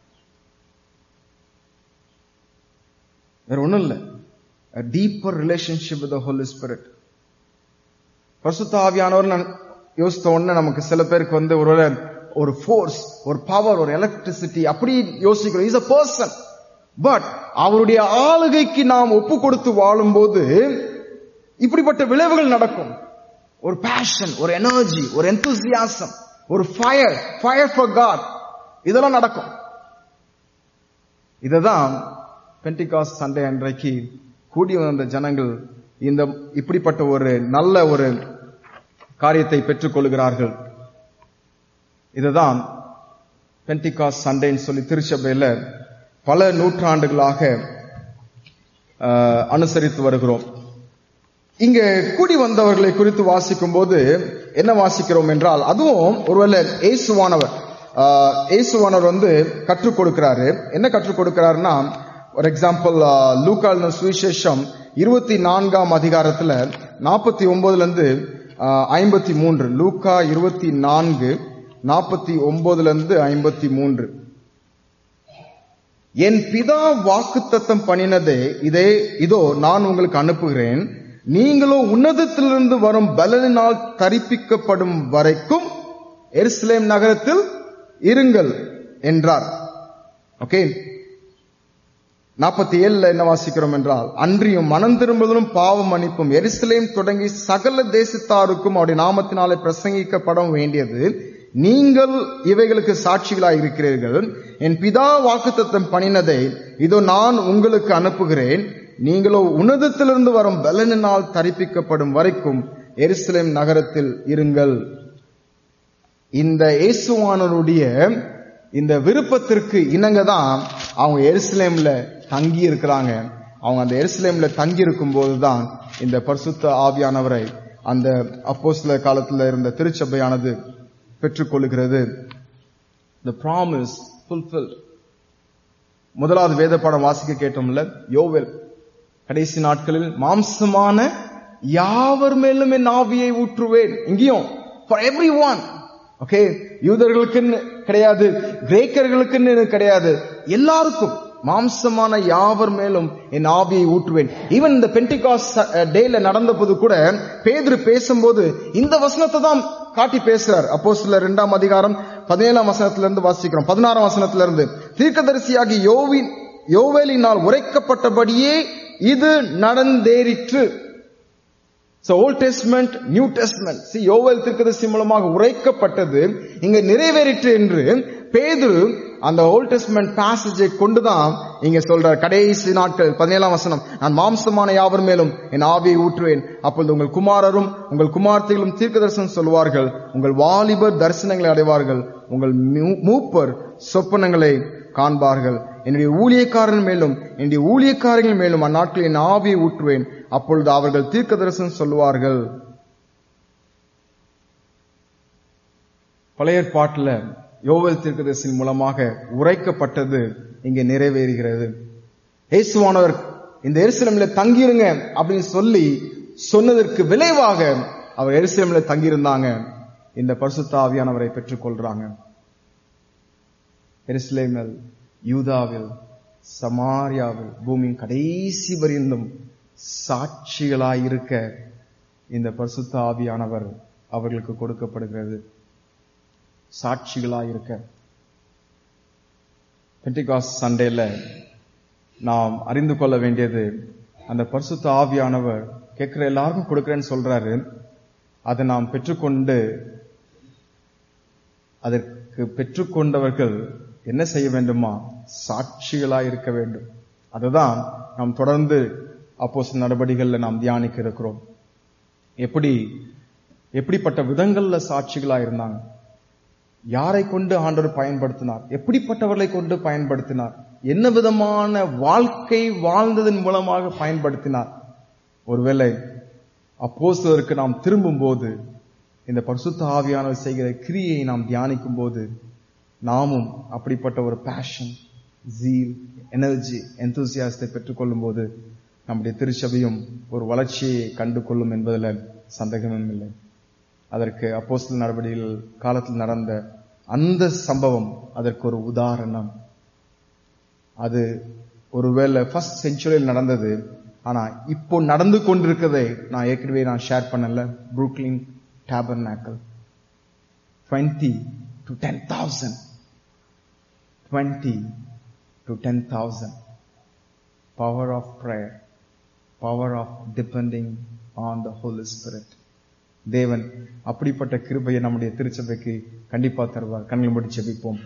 வேற ஒண்ணும் இல்ல deeper relationship with Holy Spirit பரிசுத்தாவியானவர் நான் யோசித்த உடனே நமக்கு சில பேருக்கு வந்து ஒரு ஒரு ஃபோர்ஸ் ஒரு பவர் ஒரு எலக்ட்ரிசிட்டி அப்படி யோசிக்கிறோம் இஸ் அ பர்சன் பட் அவருடைய ஆளுகைக்கு நாம் ஒப்பு கொடுத்து வாழும்போது இப்படிப்பட்ட விளைவுகள் நடக்கும் ஒரு பேஷன் ஒரு எனர்ஜி ஒரு enthusiasm ஒரு ஃபயர் ஃபயர் ஃபார் காட் இதெல்லாம் நடக்கும் இததான் பென்டிகாஸ் சண்டே அன்றைக்கு கூடி வந்த ஜனங்கள் இந்த இப்படிப்பட்ட ஒரு நல்ல ஒரு காரியத்தை பெற்றுக் கொள்கிறார்கள் இதுதான் பென்டிகாஸ் சண்டேன்னு சொல்லி திருச்சபையில பல நூற்றாண்டுகளாக ஆஹ், அனுசரித்து வருகிறோம் இங்க கூடி வந்தவர்களை குறித்து வாசிக்கும் போது என்ன வாசிக்கிறோம் என்றால் அதுவும் ஒருவேளை இயேசுவானவர் ஆஹ், இயேசுவானவர் வந்து கற்றுக் கொடுக்கிறாரு என்ன கற்றுக் கொடுக்கிறாருன்னா ஒரு எக்ஸாம்பிள் லூக்கால் சுவிசேஷம் இருபத்தி நான்காம் அதிகாரத்துல நாற்பத்தி ஒன்பதுல இருந்து ஐம்பத்தி மூன்று லூக்கா இருபத்தி நான்கு நாற்பத்தி ஒன்பதுல இருந்து ஐம்பத்தி மூன்று என் பிதா வாக்குத்தத்தம் பண்ணினதே இதே இதோ நான் உங்களுக்கு அனுப்புகிறேன் நீங்களோ உன்னதத்திலிருந்து வரும் பலனினால் தரிப்பிக்கப்படும் வரைக்கும் எருசலேம் நகரத்தில் இருங்கள் என்றார் ஓகே நாற்பத்தி ஏழுல என்ன வாசிக்கிறோம் என்றால் அன்றியும் மனம் திரும்புதலும் பாவம் மன்னிப்பும் எருசலேம் தொடங்கி சகல தேசத்தாருக்கும் அவருடைய நாமத்தினாலே பிரசங்கிக்கப்பட வேண்டியது நீங்கள் இவைகளுக்கு சாட்சிகளாய் இருக்கிறீர்கள் என் பிதா வாக்குத்தத்தம் பண்ணினதை இதோ நான் உங்களுக்கு அனுப்புகிறேன் நீங்களோ உன்னதத்திலிருந்து வரும் பலனினால் தரிப்பிக்கப்படும் வரைக்கும் எருசலேம் நகரத்தில் இருங்கள் இந்த இயேசுவானருடைய இந்த விருப்பத்திற்கு இணங்க தான் அவங்க எருசலேம்ல தங்கி இருக்கிறாங்க அவங்க அந்த எருசலேம்ல தங்கி இருக்கும் போதுதான் இந்த பரிசுத்த ஆவியானவரை அந்த அப்போஸ்தல காலத்துல இருந்த திருச்சபையானது பெற்றுக்கொள்கிறது the promise fulfilled முதலாவது வேத பாடம் வாசிக்க கேட்டோம்ல யோவேல் கடைசி நாட்களில் மாம்சமான யாவர் மேலும் என் ஆவியை ஊற்றுவேன் இங்கேயும் for everyone ஓகே யூதர்களுக்குன்னு கிடையாது கிரேக்கர்களுக்குன்னு கிடையாது எல்லாருக்கும் மாம்சமான யாவர் மேலும் என் ஆவியை ஊற்றுவேன் ஈவன் இந்த பென்டிகாஸ் டேல நடந்தபோது கூட பேதுரு பேசும்போது இந்த வசனத்தை தான் காட்டி பேசுறார் அப்போ சில இரண்டாம் அதிகாரம் பதினேழாம் வசனத்துல இருந்து வாசிக்கிறோம் பதினாறாம் வசனத்துல இருந்து தீர்க்கதரிசியாகி யோவின் யோவேலினால் உரைக்கப்பட்டபடியே இது நடந்தேறிற்று So Old Testament, New Testament. See, யோவேல் தீர்க்கதரிசி மூலமாக உரைக்கப்பட்டது இங்க நிறைவேறிற்று என்று பேதுரு அந்த ஓல்ட் டெஸ்ட்மெண்ட் பேசேஜை கொண்டுதான் இங்க சொல்றார் கடைசி நாட்கள் பதினேழாம் வசனம் நான் மாம்சமான யாவர் மேலும் என் ஆவியை ஊற்றுவேன் அப்பொழுது உங்கள் குமாரரும் உங்கள் குமார்த்திகளும் தீர்க்க தரிசனம் சொல்வார்கள் உங்கள் வாலிபர் தரிசனங்களை அடைவார்கள் உங்கள் மூ- மூப்பர் சொப்பனங்களை காண்பார்கள் என்னுடைய ஊழியக்காரன் மேலும் என்னுடைய ஊழியக்காரர்கள் மேலும் அந்நாட்களில் என் ஆவியை ஊற்றுவேன் அப்பொழுது அவர்கள் தீர்க்க தரிசனம் சொல்லுவார்கள் பழைய ஏற்பாட்டுல யோவேல் தீர்க்கதரிசியின் மூலமாக உரைக்கப்பட்டது இங்கே நிறைவேறுகிறது இயேசுவானவர் இந்த எருசலேம்ல தங்கியிருங்க அப்படின்னு சொல்லி சொன்னதற்கு விளைவாக அவர் எருசலேம்ல தங்கியிருந்தாங்க இந்த பரிசுத்த ஆவியானவரை பெற்றுக்கொள்றாங்க எருசலேமில் யூதாவில் சமாரியாவில் பூமியின் கடைசி பரியந்தம் சாட்சிகளாயிருக்க இந்த பரிசுத்த ஆவியானவர் அவர்களுக்கு கொடுக்கப்படுகிறது சாட்சிகளாயிருக்க பெண்டிகாஸ் சண்டேல நாம் அறிந்து கொள்ள வேண்டியது அந்த பரிசுத்த ஆவியானவர் கேட்கிற எல்லாருக்கும் கொடுக்கிறேன்னு சொல்றாரு அதை நாம் பெற்றுக்கொண்டு அதற்கு பெற்றுக்கொண்டவர்கள் என்ன செய்ய வேண்டுமா சாட்சிகளாய் இருக்க வேண்டும் அதுதான் நாம் தொடர்ந்து அப்போஸ் நடவடிக்கைகள்ல நாம் தியானிக்க இருக்கிறோம் எப்படி எப்படிப்பட்ட விதங்கள்ல சாட்சிகளா இருந்தாங்க யாரை கொண்டு ஆண்டவர் பயன்படுத்தினார் எப்படிப்பட்டவர்களை கொண்டு பயன்படுத்தினார் என்ன விதமான வாழ்க்கை வாழ்ந்ததன் மூலமாக பயன்படுத்தினார் ஒருவேளை அப்போஸ்தலருக்கு நாம் திரும்பும் போது இந்த பரிசுத்த ஆவியானவர் செய்கிற கிரியை நாம் தியானிக்கும் போது நாமும் அப்படிப்பட்ட ஒரு பேஷன் ஜீல் எனர்ஜி எந்தூசியாசத்தை பெற்றுக்கொள்ளும் போது நம்முடைய திருச்சபையும் ஒரு வளர்ச்சியை கண்டு கொள்ளும் என்பதில் சந்தேகமும் இல்லை அதற்கு அப்போஸ்தல நடவடிக்கைகள் காலத்தில் நடந்த அந்த சம்பவம் அதற்கு ஒரு உதாரணம் அது ஒருவேளை ஃபர்ஸ்ட் செஞ்சுரியில் நடந்தது ஆனா இப்போ நடந்து கொண்டிருக்கிறதை நான் ஏற்கனவே நான் ஷேர் பண்ணல Brooklyn Tabernacle 20 to 10,000 20 to 10,000 power of prayer power of depending on the Holy Spirit தேவன் அப்படிப்பட்ட கிருபையை நம்முடைய திருச்சபைக்கு கண்டிப்பா தருவார் கண்கள் மூடி செபிப்போம்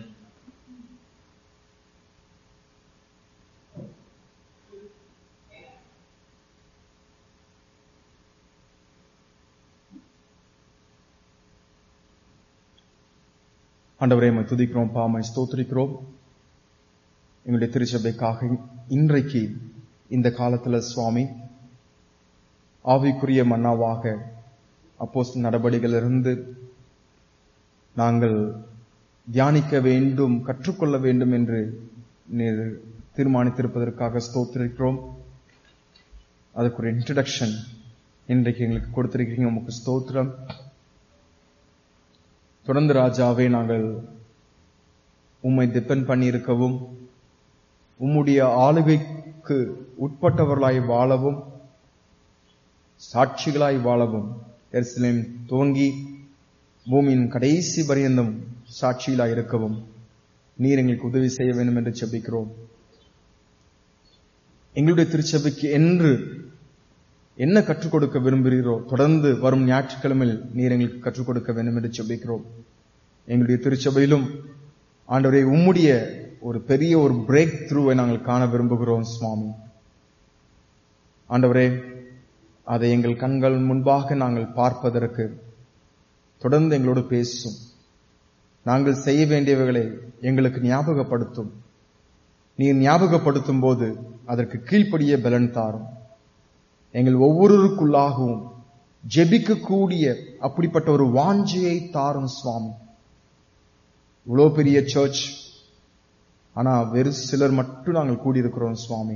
ஆண்டவரே உம்மை துதிக்கிறோம் பாமை ஸ்தோத்திரிக்கிறோம் எங்களுடைய திருச்சபைக்காக இன்றைக்கு இந்த காலத்துல சுவாமி ஆவிக்குரிய மன்னாவாக அப்போஸ் நடபடிகளிலிருந்து நாங்கள் தியானிக்க வேண்டும் கற்றுக்கொள்ள வேண்டும் என்று நீர் தீர்மானித்திருப்பதற்காக ஸ்தோத்திரிக்கிறோம் அதுக்கு ஒரு இன்ட்ரடக்ஷன் இன்றைக்கு எங்களுக்கு கொடுத்திருக்கிறீங்க உமக்கு ஸ்தோத்திரம் தொடர்ந்து ராஜாவே நாங்கள் உம்மை டிபெண்ட் பண்ணியிருக்கவும் உம்முடைய ஆளுகைக்கு உட்பட்டவர்களாய் வாழவும் சாட்சிகளாய் வாழவும் எருசலேம் துவங்கி பூமியின் கடைசி பரியந்தம் சாட்சிகளாய் இருக்கவும் நீர் எங்களுக்கு உதவி செய்ய வேண்டும் என்று செபிக்கிறோம் எங்களுடைய திருச்சபைக்கு என்று என்ன கற்றுக் கொடுக்க விரும்புகிறீரோ தொடர்ந்து வரும் ஞாயிற்றுக்கிழமையில் நீர் எங்களுக்கு கற்றுக் கொடுக்க வேண்டும் என்று செபிக்கிறோம் எங்களுடைய திருச்சபையிலும் ஆண்டவரே உம்முடைய ஒரு பெரிய ஒரு பிரேக் த்ரூவை நாங்கள் காண விரும்புகிறோம் சுவாமி ஆண்டவரே அதை எங்கள் கண்கள் முன்பாக நாங்கள் பார்ப்பதற்கு தொடர்ந்து எங்களோடு பேசும் நாங்கள் செய்ய வேண்டியவைகளை எங்களுக்கு ஞாபகப்படுத்தும் நீர் ஞாபகப்படுத்தும் போது அதற்கு கீழ்ப்படிய பலன் தாரும் எங்கள் ஒவ்வொருவருக்குள்ளாகவும் ஜெபிக்கக்கூடிய அப்படிப்பட்ட ஒரு வாஞ்சையை தாரும் சுவாமி இவ்வளோ பெரிய சர்ச் ஆனா வெறு சிலர் மட்டும் நாங்கள் கூடியிருக்கிறோம் சுவாமி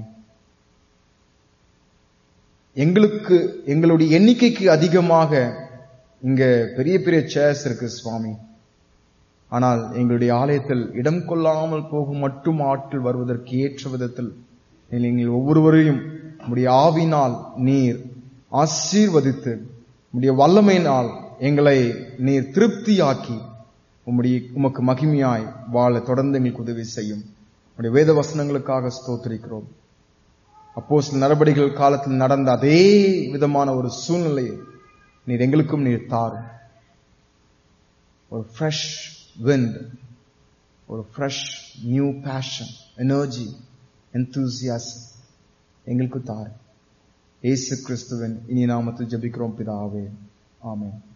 எங்களுக்கு எங்களுடைய எண்ணிக்கைக்கு அதிகமாக இங்க பெரிய பெரிய சேர்ஸ் இருக்கு சுவாமி ஆனால் எங்களுடைய ஆலயத்தில் இடம் கொள்ளாமல் போகும் மட்டும் ஆட்கள் வருவதற்கு ஏற்ற விதத்தில் நீங்கள் ஒவ்வொருவரையும் உடைய ஆவினால் நீர் ஆசீர்வதித்து உடைய வல்லமையினால் எங்களை நீர் திருப்தியாக்கி உம்முடைய உமக்கு மகிமையாய் வாழ தொடர்ந்து எங்களுக்கு உதவி செய்யும் உடைய வேத வசனங்களுக்காக ஸ்தோத்திரிக்கிறோம் அப்போ சில நடவடிக்கைகள் காலத்தில் நடந்த அதே விதமான ஒரு சூழ்நிலையை நீர் எங்களுக்கும் நீர் தாரும் ஒரு ஃப்ரெஷ் விண்ட் ஒரு fresh new passion energy enthusiasm எங்களுக்கு தாரும் ஏசு கிறிஸ்துவின் இனி நாமத்தில் ஜெபிக்கிறோம் பிதாவே ஆமென்